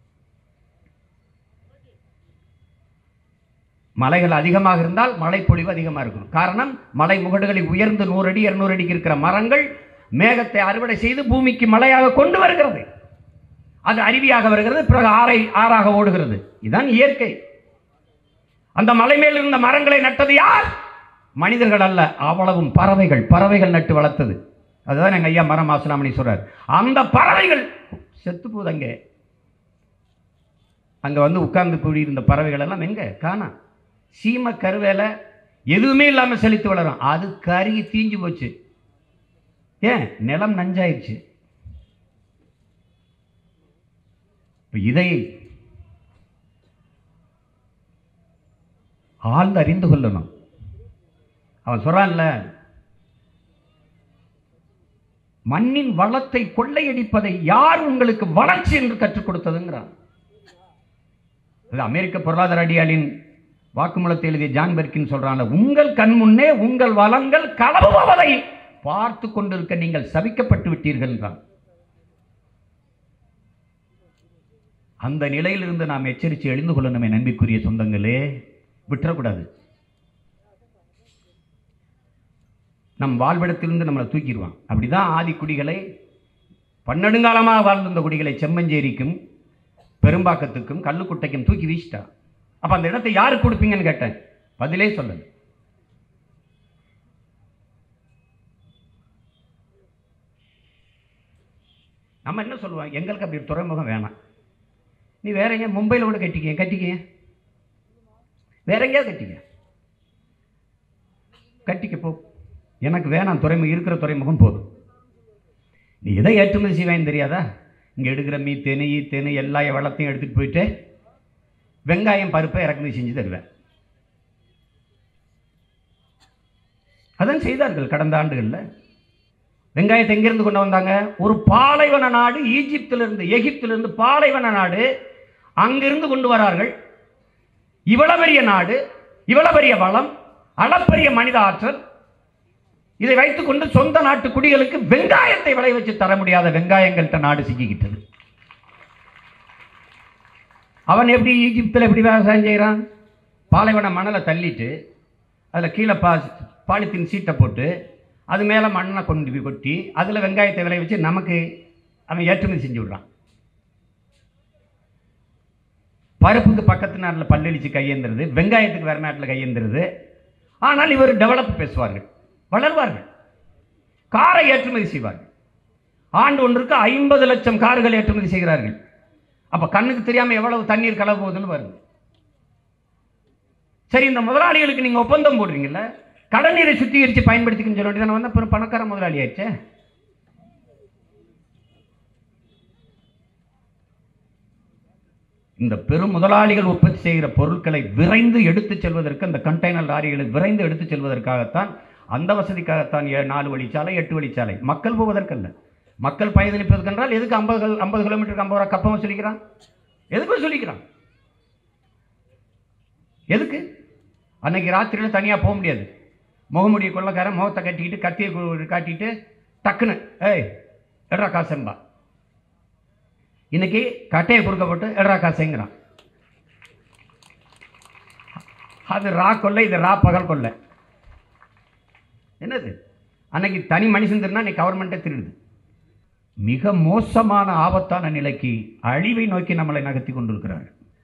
மலைகள் அதிகமாக இருந்தால் மழைப்பொழிவு அதிகமாக இருக்கும் காரணம் மலை முகடுகளில் உயர்ந்து நூறு அடி இருநூறு அடிக்கு இருக்கிற மரங்கள் மேகத்தை அறுவடை செய்து பூமிக்கு மழையாக கொண்டு வருகிறது அது அருவியாக வருகிறது பிறகு ஆறை ஆறாக ஓடுகிறது இதுதான் இயற்கை அந்த மலை மேல் இருந்த மரங்களை நட்டது யார் மனிதர்கள் அல்ல அவ்வளவும் பறவைகள் பறவைகள் நட்டு வளர்த்தது அதுதான் எங்க ஐயா மரம் ஆசனாமணி சொல்றார் அந்த பறவைகள் செத்து போகுது அங்கே அங்க வந்து உட்கார்ந்து கூடியிருந்த பறவைகள் எல்லாம் எங்க காணா சீம கருவேலை எதுவுமே இல்லாம செழித்து வளரும் அது கருகி தீஞ்சு போச்சு ஏன் நிலம் நஞ்சாயிடுச்சு இப்ப இதை ஆழ்ந்து அறிந்து கொள்ளணும் அவன் சொல்றான்ல மண்ணின் வளத்தை கொள்ளையடிப்பதை யார் உங்களுக்கு வளர்ச்சி என்று கற்றுக் கொடுத்ததுங்கிறான் இது அமெரிக்க பொருளாதார அடியாளின் வாக்குமூலத்தை எழுதிய ஜான் பெர்கின் சொல்றான்ல உங்கள் கண் முன்னே உங்கள் வளங்கள் களவுவதை பார்த்து கொண்டிருக்க நீங்கள் சபிக்கப்பட்டு விட்டீர்கள் என்றான் அந்த நிலையிலிருந்து நாம் எச்சரித்து எழுந்து கொள்ளணுமே நன்பிக்குரிய சொந்தங்களே விட்டுறக்கூடாது நம் வாழ்விடத்திலிருந்து நம்மளை தூக்கிடுவான் அப்படிதான் ஆதி குடிகளை பன்னெடுங்காலமாக வாழ்ந்த குடிகளை செம்மஞ்சேரிக்கும் பெரும்பாக்கத்துக்கும் கல்லுக்குட்டைக்கும் தூக்கி வீசிட்டா அப்ப அந்த இடத்தை யாருக்கு கொடுப்பீங்கன்னு கேட்டேன் பதிலே சொல்லல நம்ம என்ன சொல்லுவோம் எங்களுக்கு அப்படி ஒரு துறைமுகம் வேணாம் நீ வேற எங்கேயா மும்பையில் கூட கட்டிக்க கட்டிக்க வேற எங்கேயாவது கட்டிக்க கட்டிக்க போ எனக்கு வேணாம் துறைமுகம் இருக்கிற துறைமுகம் போதும் நீ எதை ஏற்றுமதி செய்வேன்னு தெரியாதா இங்கே எடுக்கிற மீத்தேனு ஈத்தேனு எல்லா வளத்தையும் எடுத்துகிட்டு போயிட்டு வெங்காயம் பருப்பை இறக்குமதி செஞ்சு தருவேன் அதான் செய்தார்கள் கடந்த ஆண்டுகளில் வெங்காயத்தை எங்கிருந்து கொண்டு வந்தாங்க ஒரு பாலைவன நாடு ஈஜிப்திலிருந்து எகிப்திலிருந்து பாலைவன நாடு அங்கிருந்து கொண்டு வரார்கள் இவ்வளவு பெரிய நாடு இவ்வளவு பெரிய வளம் அளப்பரிய மனித ஆற்றல் இதை வைத்துக்கொண்டு சொந்த நாட்டு குடிகளுக்கு வெங்காயத்தை விளை வச்சு தர முடியாத வெங்காயங்கள்ட்ட நாடு சிக்கிக்கிட்டது அவன் எப்படி ஈஜிப்தில் எப்படி விவசாயம் செய்கிறான் பாலைவன மணலை தள்ளிட்டு அதில் கீழே பா பாலித்தீன் சீட்டை போட்டு அது மேலே மண்ணை கொண்டு போய் கொட்டி அதில் வெங்காயத்தை விளை வச்சு நமக்கு அவன் ஏற்றுமதி செஞ்சு விடுறான் பருப்புக்கு பக்கத்து நாட்டில் பல்லளிச்சு கையேந்துறது வெங்காயத்துக்கு வேறு நாட்டில் கையேந்துறது ஆனால் இவர் டெவலப் பேசுவார்கள் வளர்வார்கள் காரை ஏற்றுமதி செய்வார்கள் ஆண்டு ஒன்றுக்கு ஐம்பது லட்சம் கார்கள் ஏற்றுமதி செய்கிறார்கள் அப்ப கண்ணுக்கு தெரியாம எவ்வளவு தண்ணீர் கலவு போகுதுன்னு பாருங்க சரி இந்த முதலாளிகளுக்கு நீங்க ஒப்பந்தம் போடுறீங்கல்ல கடநீரை சுத்திகரித்து பயன்படுத்திக்கன்னு சொல்ல வேண்டியதானே வந்து அப்புறம் பணக்கார முதலாளி ஆயிடுச்சே இந்த பெரும் முதலாளிகள் உற்பத்தி செய்கிற பொருட்களை விரைந்து எடுத்துச் செல்வதற்கு அந்த கண்டெய்னர் லாரிகளை விரைந்து எடுத்துச் செல்வதற்காகத்தான் அந்த வசதிக்காகத்தான் ஏ- நாலு வழிச்சாலை எட்டு வழிச்சாலை மக்கள் போவதற்கல்ல மக்கள் பயணிப்பதற்கென்றால் எதுக்கு ஐம்பது ஐம்பது கிலோமீட்டருக்கு ஐம்பது ரூபா கப்பம் வசூலிக்கிறான் எதுக்கு வசூலிக்கிறான் எதுக்கு அன்னைக்கு ராத்திரியில் தனியாக போக முடியாது முகமுடிய கொள்ளக்காரன் முகத்தை கட்டிக்கிட்டு கத்தியை கு- காட்டிட்டு டக்குன்னு ஏய் எட்ரா காசுன்பா இன்னைக்கு கட்டையை குறுக்க போட்டு எட்ரா காசுங்கிறான் அது ரா கொள்ளை இது ரா பகல் கொள்ளை என்னது அன்னைக்கு தனி மனுஷன் திருனா நீ கவர்மெண்ட்டே திருடுது மிக மோசமான ஆபத்தான நிலைக்கு அழிவை நோக்கி நம்மளை நகர்த்தி கொண்டிருக்கிறார்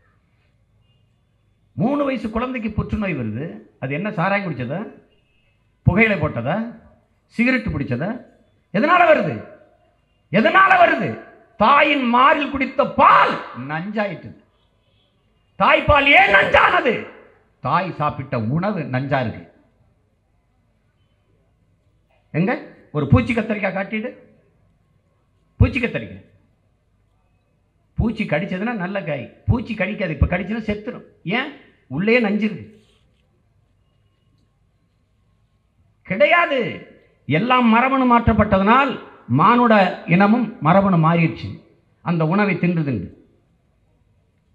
மூணு வயசு குழந்தைக்கு புற்றுநோய் வருது அது என்ன சாராயம் குடிச்சதா புகையிலை போட்டதா சிகரெட் பிடிச்சதா எதனால வருது எதனால வருது தாயின் மாரில் குடித்த பால் நஞ்சாயிட்டது தாய்ப்பால் ஏன் நஞ்சானது தாய் சாப்பிட்ட உணவு நஞ்சா இருக்கு எங்க ஒரு பூச்சி கத்தரிக்காய் காட்டிடு பூச்சி கத்தரிக்காய் பூச்சி கடிச்சதுன்னா நல்ல காய் பூச்சி கடிக்காது இப்ப கடிச்சுன்னா செத்துரும் ஏன் உள்ளே நஞ்சு இருக்கு கிடையாது எல்லாம் மரபணு மாற்றப்பட்டதனால் மானுட இனமும் மரபணு மாறிடுச்சு அந்த உணவை தின்று தின்று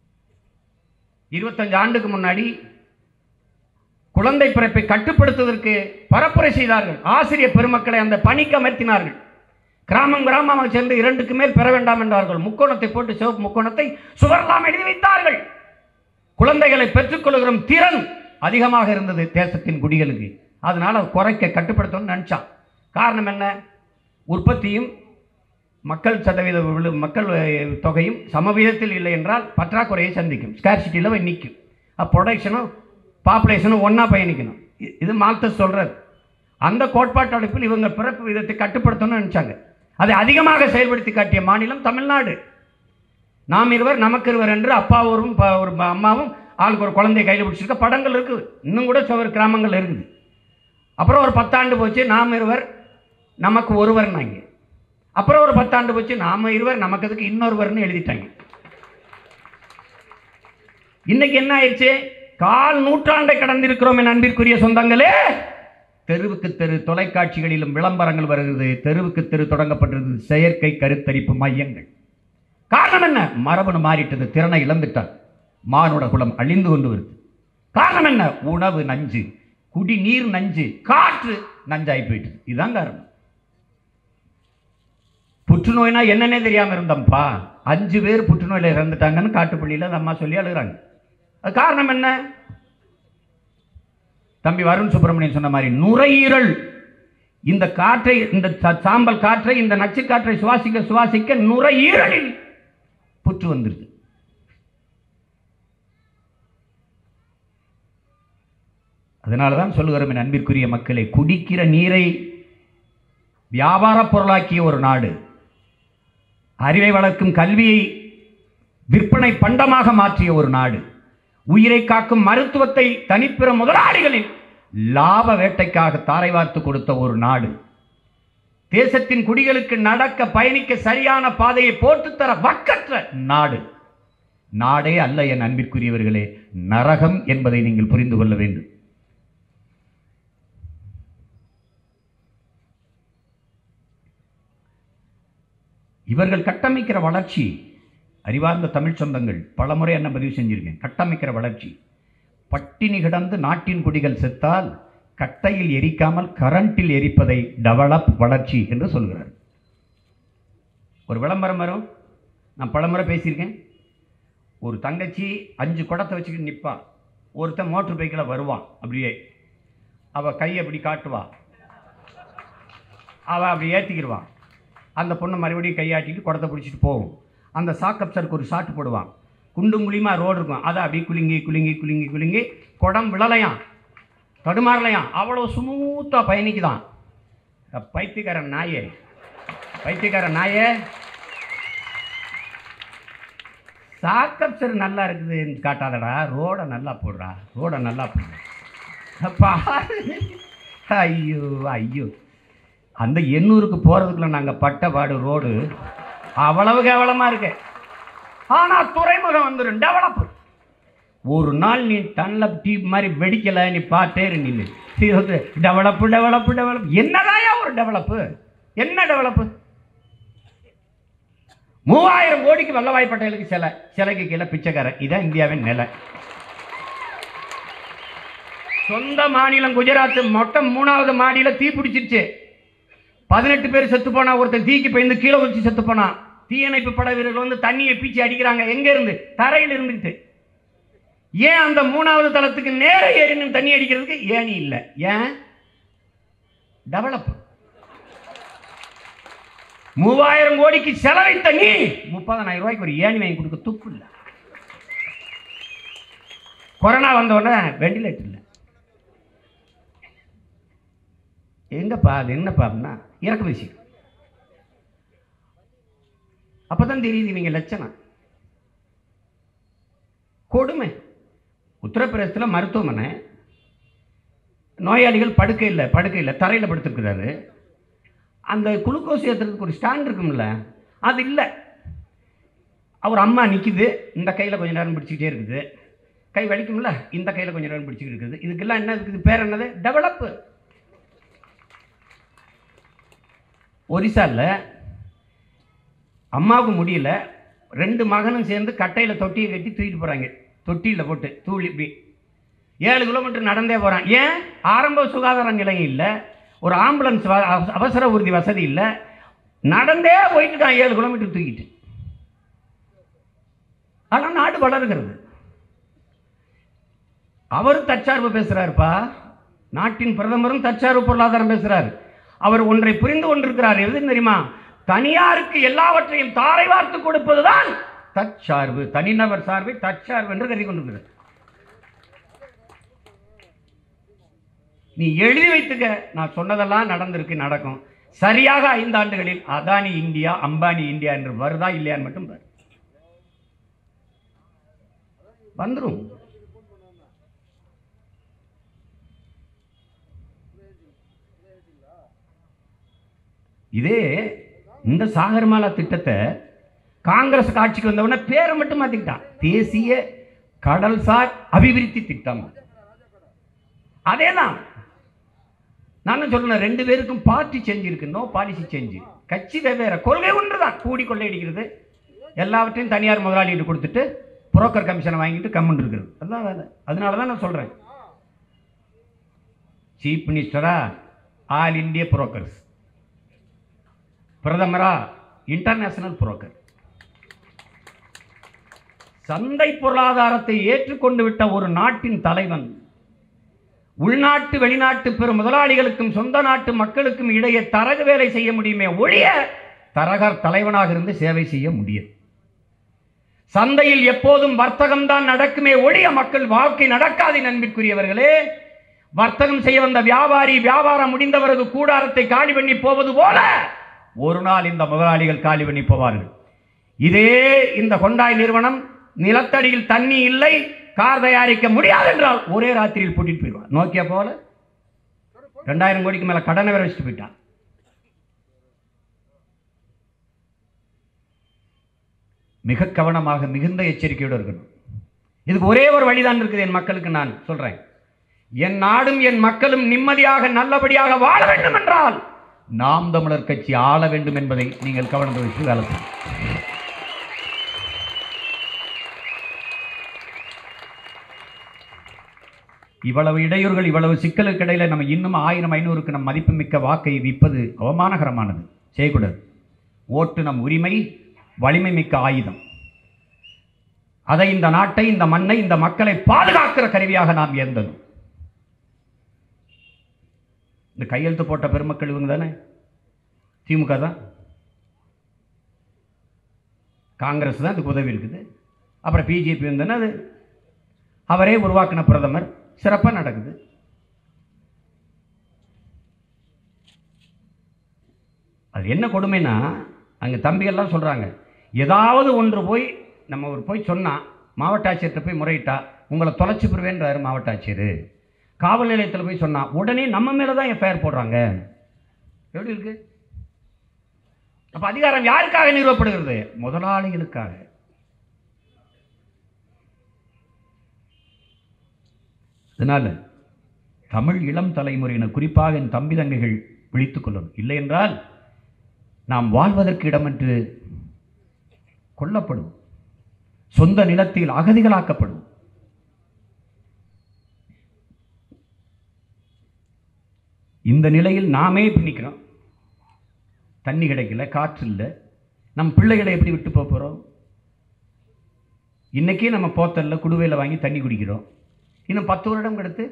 இருபத்தஞ்சு ஆண்டுக்கு முன்னாடி குழந்தை பிறப்பை கட்டுப்படுத்துவதற்கு பரப்புரை செய்தார்கள் ஆசிரியர் பெருமக்களை அந்த பணிக்கு அமர்த்தினார்கள் கிராமம் கிராமமாக சென்று இரண்டுக்கு மேல் பெற வேண்டாம் என்றார்கள் முக்கோணத்தை போட்டு சிவப்பு முக்கோணத்தை சுவரெல்லாம் எழுதி வைத்தார்கள் குழந்தைகளை பெற்றுக்கொள்கிற திறன் அதிகமாக இருந்தது தேசத்தின் குடிகளுக்கு அதனால அதை குறைக்க கட்டுப்படுத்தணும்னு நினைச்சான் காரணம் என்ன உற்பத்தியும் மக்கள் சதவீத விழு- மக்கள் அஹ், தொகையும் சமவீதத்தில் இல்லை என்றால் பற்றாக்குறையை சந்திக்கும் ஸ்கேர்சிட்டியில் போய் நிற்கும் ப்ரொடக்ஷனும் பாப்புலேஷனும் ஒன்றா பயணிக்கணும் இ- இது மால்த்தஸ் சொல்கிறது அந்த கோட்பாட்டு அடிப்பில் இவங்க பிறப்பு விதத்தை கட்டுப்படுத்தணும்னு நினச்சாங்க அதை அதிகமாக செயல்படுத்தி காட்டிய மாநிலம் தமிழ்நாடு நாம் இருவர் நமக்கு இருவர் என்று அப்பாவும் ப- ஒரு ப- அம்மாவும் ஆளுக்கு ஒரு குழந்தைய கையில் பிடிச்சிருக்க படங்கள் இருக்குது இன்னும் கூட சுவர் கிராமங்கள் இருக்குது அப்புறம் ஒரு பத்தாண்டு போச்சு நாம் இருவர் நமக்கு ஒருவர்னாங்க அப்புறம் ஒரு பத்தாண்டு போச்சு நாம இருவர் நமக்கு அதுக்கு இன்னொருவர்னு எழுதிட்டாங்க இன்னைக்கு என்ன ஆயிடுச்சு கால் நூற்றாண்டை கடந்திருக்கிறோம் என் அன்பிற்குரிய சொந்தங்களே தெருவுக்கு தெரு தொலைக்காட்சிகளிலும் விளம்பரங்கள் வருகிறது தெருவுக்கு தெரு தொடங்கப்பட்டிருது செயற்கை கருத்தரிப்பு மையங்கள் காரணம் என்ன மரபணு மாறிட்டது திறனை இழந்துட்டார் மானுட குலம் அழிந்து கொண்டு வருது காரணம் என்ன உணவு நஞ்சு குடிநீர் நஞ்சு காற்று நஞ்சாகி போயிட்டுது இதுதான் காரணம் புற்றுநோய்னா என்னன்னே தெரியாம இருந்தோம்ப்பா அஞ்சு பேர் புற்றுநோயில இறந்துட்டாங்கன்னு காட்டுப்பள்ளியில அந்த அம்மா சொல்லி அழுகுறாங்க அது காரணம் என்ன தம்பி வருண் சுப்பிரமணியன் சொன்ன மாதிரி நுரையீரல் இந்த காற்றை இந்த சா- சாம்பல் காற்றை இந்த நச்சு காற்றை சுவாசிக்க சுவாசிக்க நுரையீரலில் புற்று வந்துருது அதனால தான் சொல்லுகிறோம் என் அன்பிற்குரிய மக்களை குடிக்கிற நீரை வியாபாரப் பொருளாக்கிய ஒரு நாடு அறிவை வளர்க்கும் கல்வியை விற்பனை பண்டமாக மாற்றிய ஒரு நாடு உயிரை காக்கும் மருத்துவத்தை தனிப்பிற முதலாளிகளின் லாப வேட்டைக்காக தாரை வார்த்து கொடுத்த ஒரு நாடு தேசத்தின் குடிகளுக்கு நடக்க பயணிக்க சரியான பாதையை போட்டுத் தர வக்கற்ற நாடு நாடே அல்ல என் அன்பிற்குரியவர்களே நரகம் என்பதை நீங்கள் புரிந்து கொள்ள வேண்டும் இவர்கள் கட்டமைக்கிற வளர்ச்சி அறிவார்ந்த தமிழ் சொந்தங்கள் பலமுறை என்ன பதிவு செஞ்சிருக்கேன் கட்டமைக்கிற வளர்ச்சி பட்டினி கிடந்து நாட்டின் குடிகள் செத்தால் கட்டையில் எரிக்காமல் கரண்டில் எரிப்பதை டெவலப் வளர்ச்சி என்று சொல்கிறார் ஒரு விளம்பரம் வரும் நான் பலமுறை பேசியிருக்கேன் ஒரு தங்கச்சி அஞ்சு குடத்தை வச்சுக்கிட்டு நிற்பா ஒருத்தன் மோட்டர் பைக்கில் வருவான் அப்படியே அவள் கையை அப்படி காட்டுவா அவள் அப்படி ஏற்றிக்கிடுவான் அந்த பொண்ணு மறுபடியும் கையாட்டிட்டு குடத்தை பிடிச்சிட்டு போகும் அந்த சாக்கப்சருக்கு ஒரு ஷாட்டு போடுவான் குண்டும் குழியுமா ரோடு இருக்கும் அதை அப்படியே குலுங்கி குலுங்கி குலுங்கி குலுங்கி குடம் விழலையாம் தடுமாறலையாம் அவ்வளோ ஸ்மூத்தாக பயணிக்குதான் அஹ் பைத்தியக்காரன் நாயே பைத்தியக்காரன் நாயே சாக்கப்சர் நல்லா இருக்குதுன்னு காட்டாதடா ரோடை நல்லா போடுறா ரோடை நல்லா போடுறா பாரு ஐயோ ஐயோ அந்த எண்ணூருக்கு போகிறதுக்குள்ள நாங்கள் பட்ட பாடு ரோடு அவ்வளவு கேவலமாக இருக்கு ஆனால் துறைமுகம் வந்துடும் டெவலப் ஒரு நாள் நீ டன்லப் டீப் மாதிரி வெடிக்கலை நீ பாட்டே இரு நில்லு டெவலப்பு டெவலப்பு டெவலப் என்னதாயா ஒரு டெவலப்பு என்ன டெவலப்பு மூவாயிரம் கோடிக்கு வல்லபாய் பட்டேலுக்கு சிலை சிலைக்கு கீழே பிச்சைக்காரன் இதான் இந்தியாவின் நிலை சொந்த மாநிலம் குஜராத் மொத்தம் மூணாவது மாடியில் தீ பிடிச்சிருச்சு பதினெட்டு பேர் செத்து போனா ஒருத்தன் தீக்கு பயந்து கீழே வச்சு செத்து போனான் தீயணைப்பு படை வீரர்கள் வந்து தண்ணியை பீச்சி அடிக்கிறாங்க எங்க இருந்து தரையில் இருந்துக்கிட்டு ஏன் அந்த மூணாவது தளத்துக்கு நேர ஏறி நின்னு தண்ணி அடிக்கிறதுக்கு ஏணி இல்லை ஏன் டெவலப் மூவாயிரம் கோடிக்கு செலவைத்த நீ முப்பதனாயிரம் ரூபாய்க்கு ஒரு ஏணி வாங்கி கொடுக்க துப்பு இல்லை கொரோனா வந்த உடனே வெண்டிலேட்டர் இல்லை எங்கப்பா அது என்னப்பா அப்படின்னா இறக்குமதி செய்யும் அப்பதான் தெரியுது இவங்க லட்சணம் கொடுமை உத்தரப்பிரதேசத்தில் மருத்துவமனை நோயாளிகள் படுக்கை இல்லை படுக்கை இல்லை தரையில் படுத்துருக்கிறாரு அந்த குளுக்கோஸ் ஏற்றுறதுக்கு ஒரு ஸ்டாண்ட் இருக்கும்ல அது இல்லை அவர் அம்மா நிற்கிது இந்த கையில் கொஞ்ச நேரம் பிடிச்சிக்கிட்டே இருக்குது கை வலிக்கும்ல இந்த கையில் கொஞ்ச நேரம் பிடிச்சிக்கிட்டு இருக்குது இதுக்கெல்லாம் என்ன இருக்குது பேர் என்னது டெவலப்பு ஒரிசாவில் அம்மாவுக்கு முடியல ரெண்டு மகனும் சேர்ந்து கட்டையில் தொட்டியை கட்டி தூக்கிட்டு போகிறாங்க தொட்டியில் போட்டு தூளி இப்படி ஏழு கிலோமீட்டர் நடந்தே போகிறான் ஏன் ஆரம்ப சுகாதார நிலையம் இல்லை ஒரு ஆம்புலன்ஸ் வ- அவ- அவசர ஊர்தி வசதி இல்லை நடந்தே போயிட்டு இருக்கான் ஏழு கிலோமீட்டர் தூக்கிட்டு ஆனால் நாடு வளருகிறது அவர் தற்சார்பு பேசுறாருப்பா நாட்டின் பிரதமரும் தற்சார்பு பொருளாதாரம் பேசுறாரு அவர் ஒன்றை புரிந்து கொண்டிருக்கிறார் எது தெரியுமா தனியாருக்கு எல்லாவற்றையும் தாரை வார்த்து கொடுப்பதுதான் தற்சார்பு தனிநபர் சார்பை தற்சார்பு என்று கருதி கொண்டிருக்கிறார் நீ எழுதி வைத்துக்க நான் சொன்னதெல்லாம் நடந்திருக்கு நடக்கும் சரியாக ஐந்து ஆண்டுகளில் அதானி இந்தியா அம்பானி இந்தியா என்று வருதா இல்லையான்னு மட்டும் பாரு வந்துரும் இதே இந்த சாகர்மாலா திட்டத்தை காங்கிரஸ் ஆட்சிக்கு வந்தவொடனே பேரை மட்டும் மாத்திக்கிட்டான் தேசிய கடல்சார் அபிவிருத்தி திட்டம் அதேதான் நானும் சொல்லணும் ரெண்டு பேருக்கும் பார்ட்டி சேஞ்ச் இருக்கு நோ பாலிசி சேஞ்ச் கட்சி வெவ்வேறு கொள்கை ஒன்று தான் கூடி கொள்ளையடிக்கிறது எல்லாவற்றையும் தனியார் முதலாளிகிட்ட கொடுத்துட்டு புரோக்கர் கமிஷனை வாங்கிட்டு கம்முன்னு இருக்கிறது அதுதான் வேலை அதனால தான் நான் சொல்கிறேன் சீஃப் மினிஸ்டரா ஆல் இந்திய புரோக்கர்ஸ் பிரதமரா இன்டர்நேஷனல் புரோக்கர் சந்தை பொருளாதாரத்தை ஏற்றுக்கொண்டு விட்ட ஒரு நாட்டின் தலைவன் உள்நாட்டு வெளிநாட்டு பெரும் முதலாளிகளுக்கும் சொந்த நாட்டு மக்களுக்கும் இடையே தரகு வேலை செய்ய முடியுமே ஒழிய தரகர் தலைவனாக இருந்து சேவை செய்ய முடியும் சந்தையில் எப்போதும் வர்த்தகம் தான் நடக்குமே ஒழிய மக்கள் வாழ்க்கை நடக்காது நண்பிற்குரியவர்களே வர்த்தகம் செய்ய வந்த வியாபாரி வியாபாரம் முடிந்தவரது கூடாரத்தை காலி பண்ணி போவது போல ஒரு நாள் இந்த முதலாளிகள் காலி பண்ணி போவார்கள் இதே இந்த கொண்டாய் நிறுவனம் நிலத்தடியில் தண்ணி இல்லை கார் தயாரிக்க முடியாது என்றால் ஒரே ராத்திரியில் பூட்டிட்டு போயிடுவான் நோக்கியா போல ரெண்டாயிரம் கோடிக்கு மேல கடனை வேற வச்சுட்டு போயிட்டான் மிக கவனமாக மிகுந்த எச்சரிக்கையோடு இருக்கணும் இதுக்கு ஒரே ஒரு வழிதான் இருக்குது என் மக்களுக்கு நான் சொல்றேன் என் நாடும் என் மக்களும் நிம்மதியாக நல்லபடியாக வாழ வேண்டும் என்றால் நாம் தமிழர் கட்சி ஆள வேண்டும் என்பதை நீங்கள் கவனம் வச்சு வேலை செய்யணும் இவ்வளவு இடையூறுகள் இவ்வளவு சிக்கலுக்கு இடையில நம்ம இன்னும் ஆயிரம் ஐநூறுக்கு நம் மதிப்புமிக்க வாக்கை விற்பது அவமானகரமானது செய்யக்கூடாது ஓட்டு நம் உரிமை வலிமை மிக்க ஆயுதம் அதை இந்த நாட்டை இந்த மண்ணை இந்த மக்களை பாதுகாக்கிற கருவியாக நாம் ஏந்தணும் இந்த கையெழுத்து போட்ட பெருமக்கள் இவங்க தானே திமுக தான் காங்கிரஸ் தான் இதுக்கு உதவி இருக்குது அப்புறம் பிஜேபி வந்தோன்னா அது அவரே உருவாக்கின பிரதமர் சிறப்பாக நடக்குது அது என்ன கொடுமைன்னா அங்கே தம்பிகள்லாம் சொல்கிறாங்க ஏதாவது ஒன்று போய் நம்ம ஒரு போய் சொன்னால் மாவட்ட ஆட்சியர்கிட்ட போய் முறையிட்டா உங்களை தொலைச்சி போடுவேன்றாரு மாவட்ட ஆட்சியர் காவல் நிலையத்தில் போய் சொன்னா உடனே நம்ம மேலே தான் எஃப்ஐஆர் போடுறாங்க எப்படி இருக்கு அப்போ அதிகாரம் யாருக்காக நிறுவப்படுகிறது முதலாளிகளுக்காக அதனால தமிழ் இளம் தலைமுறையினர் குறிப்பாக என் தம்பி தங்கைகள் விழித்துக் கொள்ளணும் இல்லை என்றால் நாம் வாழ்வதற்கு இடமன்று கொல்லப்படும் சொந்த நிலத்தில் அகதிகளாக்கப்படும் இந்த நிலையில் நாமே பின்னிக்கிறோம் தண்ணி கிடைக்கல காற்று இல்லை நம் பிள்ளைகளை எப்படி விட்டு போக போகிறோம் இன்னைக்கே நம்ம போத்தல்ல குடுவையில் வாங்கி தண்ணி குடிக்கிறோம் இன்னும் பத்து வருடம் கடுத்து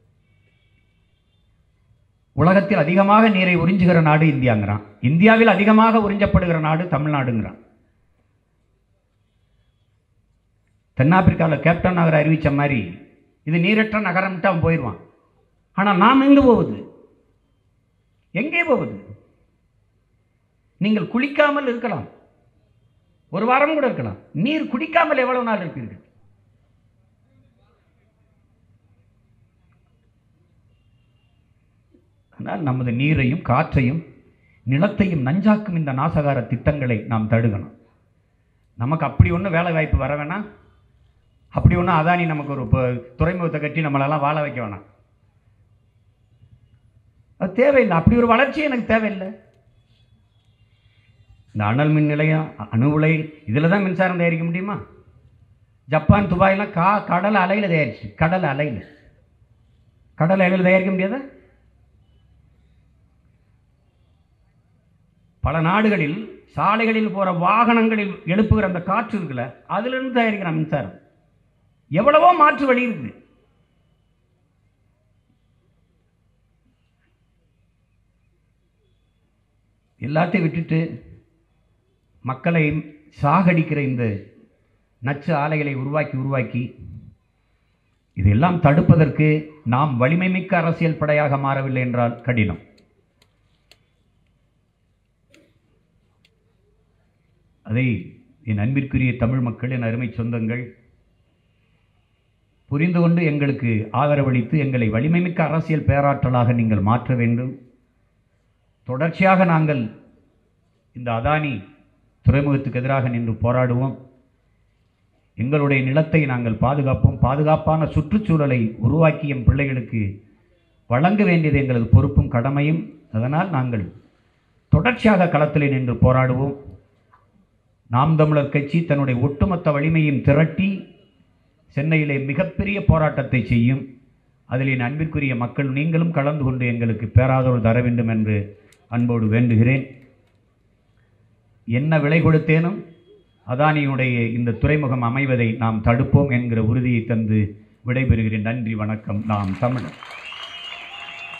உலகத்தில் அதிகமாக நீரை உறிஞ்சுகிற நாடு இந்தியாங்கிறான் இந்தியாவில் அதிகமாக உறிஞ்சப்படுகிற நாடு தமிழ்நாடுங்கிறான் தென்னாப்பிரிக்காவில் கேப்டன் நகர் அறிவித்த மாதிரி இது நீரற்ற நகரம்ட்டு அவன் போயிடுவான் ஆனால் நாம் எங்கே போகுது எங்கே போகுது நீங்கள் குளிக்காமல் இருக்கலாம் ஒரு வாரம் கூட இருக்கலாம் நீர் குடிக்காமல் எவ்வளவு நாள் இருப்பீர்கள் ஆனால் நமது நீரையும் காற்றையும் நிலத்தையும் நஞ்சாக்கும் இந்த நாசகார திட்டங்களை நாம் தடுக்கணும் நமக்கு அப்படி ஒன்றும் வேலை வாய்ப்பு வர வேணாம் அப்படி ஒன்றும் அதானி நமக்கு ஒரு ப- துறைமுகத்தை கட்டி நம்மளெல்லாம் வாழ வைக்க வேணாம் அது தேவையில்லை அப்படி ஒரு வளர்ச்சி எனக்கு தேவையில்லை இந்த அனல் மின் நிலையம் அ- அணு உலை இதில் தான் மின்சாரம் தயாரிக்க முடியுமா ஜப்பான் துபாயெல்லாம் கா கடல் அலையில் தயாரிச்சு கடல் அலையில் கடல் அலையில் தயாரிக்க முடியாதா பல நாடுகளில் சாலைகளில் போகிற வாகனங்களில் எழுப்புகிற அந்த காற்று இருக்குல்ல அதிலிருந்து தயாரிக்கிற மின்சாரம் எவ்வளவோ மாற்று வழி இருக்குது எல்லாத்தையும் விட்டுட்டு மக்களை சாகடிக்கிற இந்த நச்சு ஆலைகளை உருவாக்கி உருவாக்கி இதெல்லாம் தடுப்பதற்கு நாம் வலிமை மிக்க அரசியல் படையாக மாறவில்லை என்றால் கடினம் அதை என் அன்பிற்குரிய தமிழ் மக்கள் என் அருமை சொந்தங்கள் புரிந்து கொண்டு எங்களுக்கு ஆதரவளித்து எங்களை வலிமைமிக்க அரசியல் பேராற்றலாக நீங்கள் மாற்ற வேண்டும் தொடர்ச்சியாக நாங்கள் இந்த அதானி துறைமுகத்துக்கு எதிராக நின்று போராடுவோம் எங்களுடைய நிலத்தை நாங்கள் பாதுகாப்போம் பாதுகாப்பான சுற்றுச்சூழலை உருவாக்கி எம் பிள்ளைகளுக்கு வழங்க வேண்டியது எங்களது பொறுப்பும் கடமையும் அதனால் நாங்கள் தொடர்ச்சியாக களத்திலே நின்று போராடுவோம் நாம் தமிழர் கட்சி தன்னுடைய ஒட்டுமொத்த வலிமையும் திரட்டி சென்னையிலே மிகப்பெரிய போராட்டத்தை செய்யும் அதில் என் அன்பிற்குரிய மக்கள் நீங்களும் கலந்து கொண்டு எங்களுக்கு பேராதரவு தர வேண்டும் என்று அன்போடு வேண்டுகிறேன் என்ன விலை கொடுத்தேனும் அதானியுடைய இந்த துறைமுகம் அமைவதை நாம் தடுப்போம் என்கிற உறுதியை தந்து விடைபெறுகிறேன் நன்றி வணக்கம் நாம் தமிழர்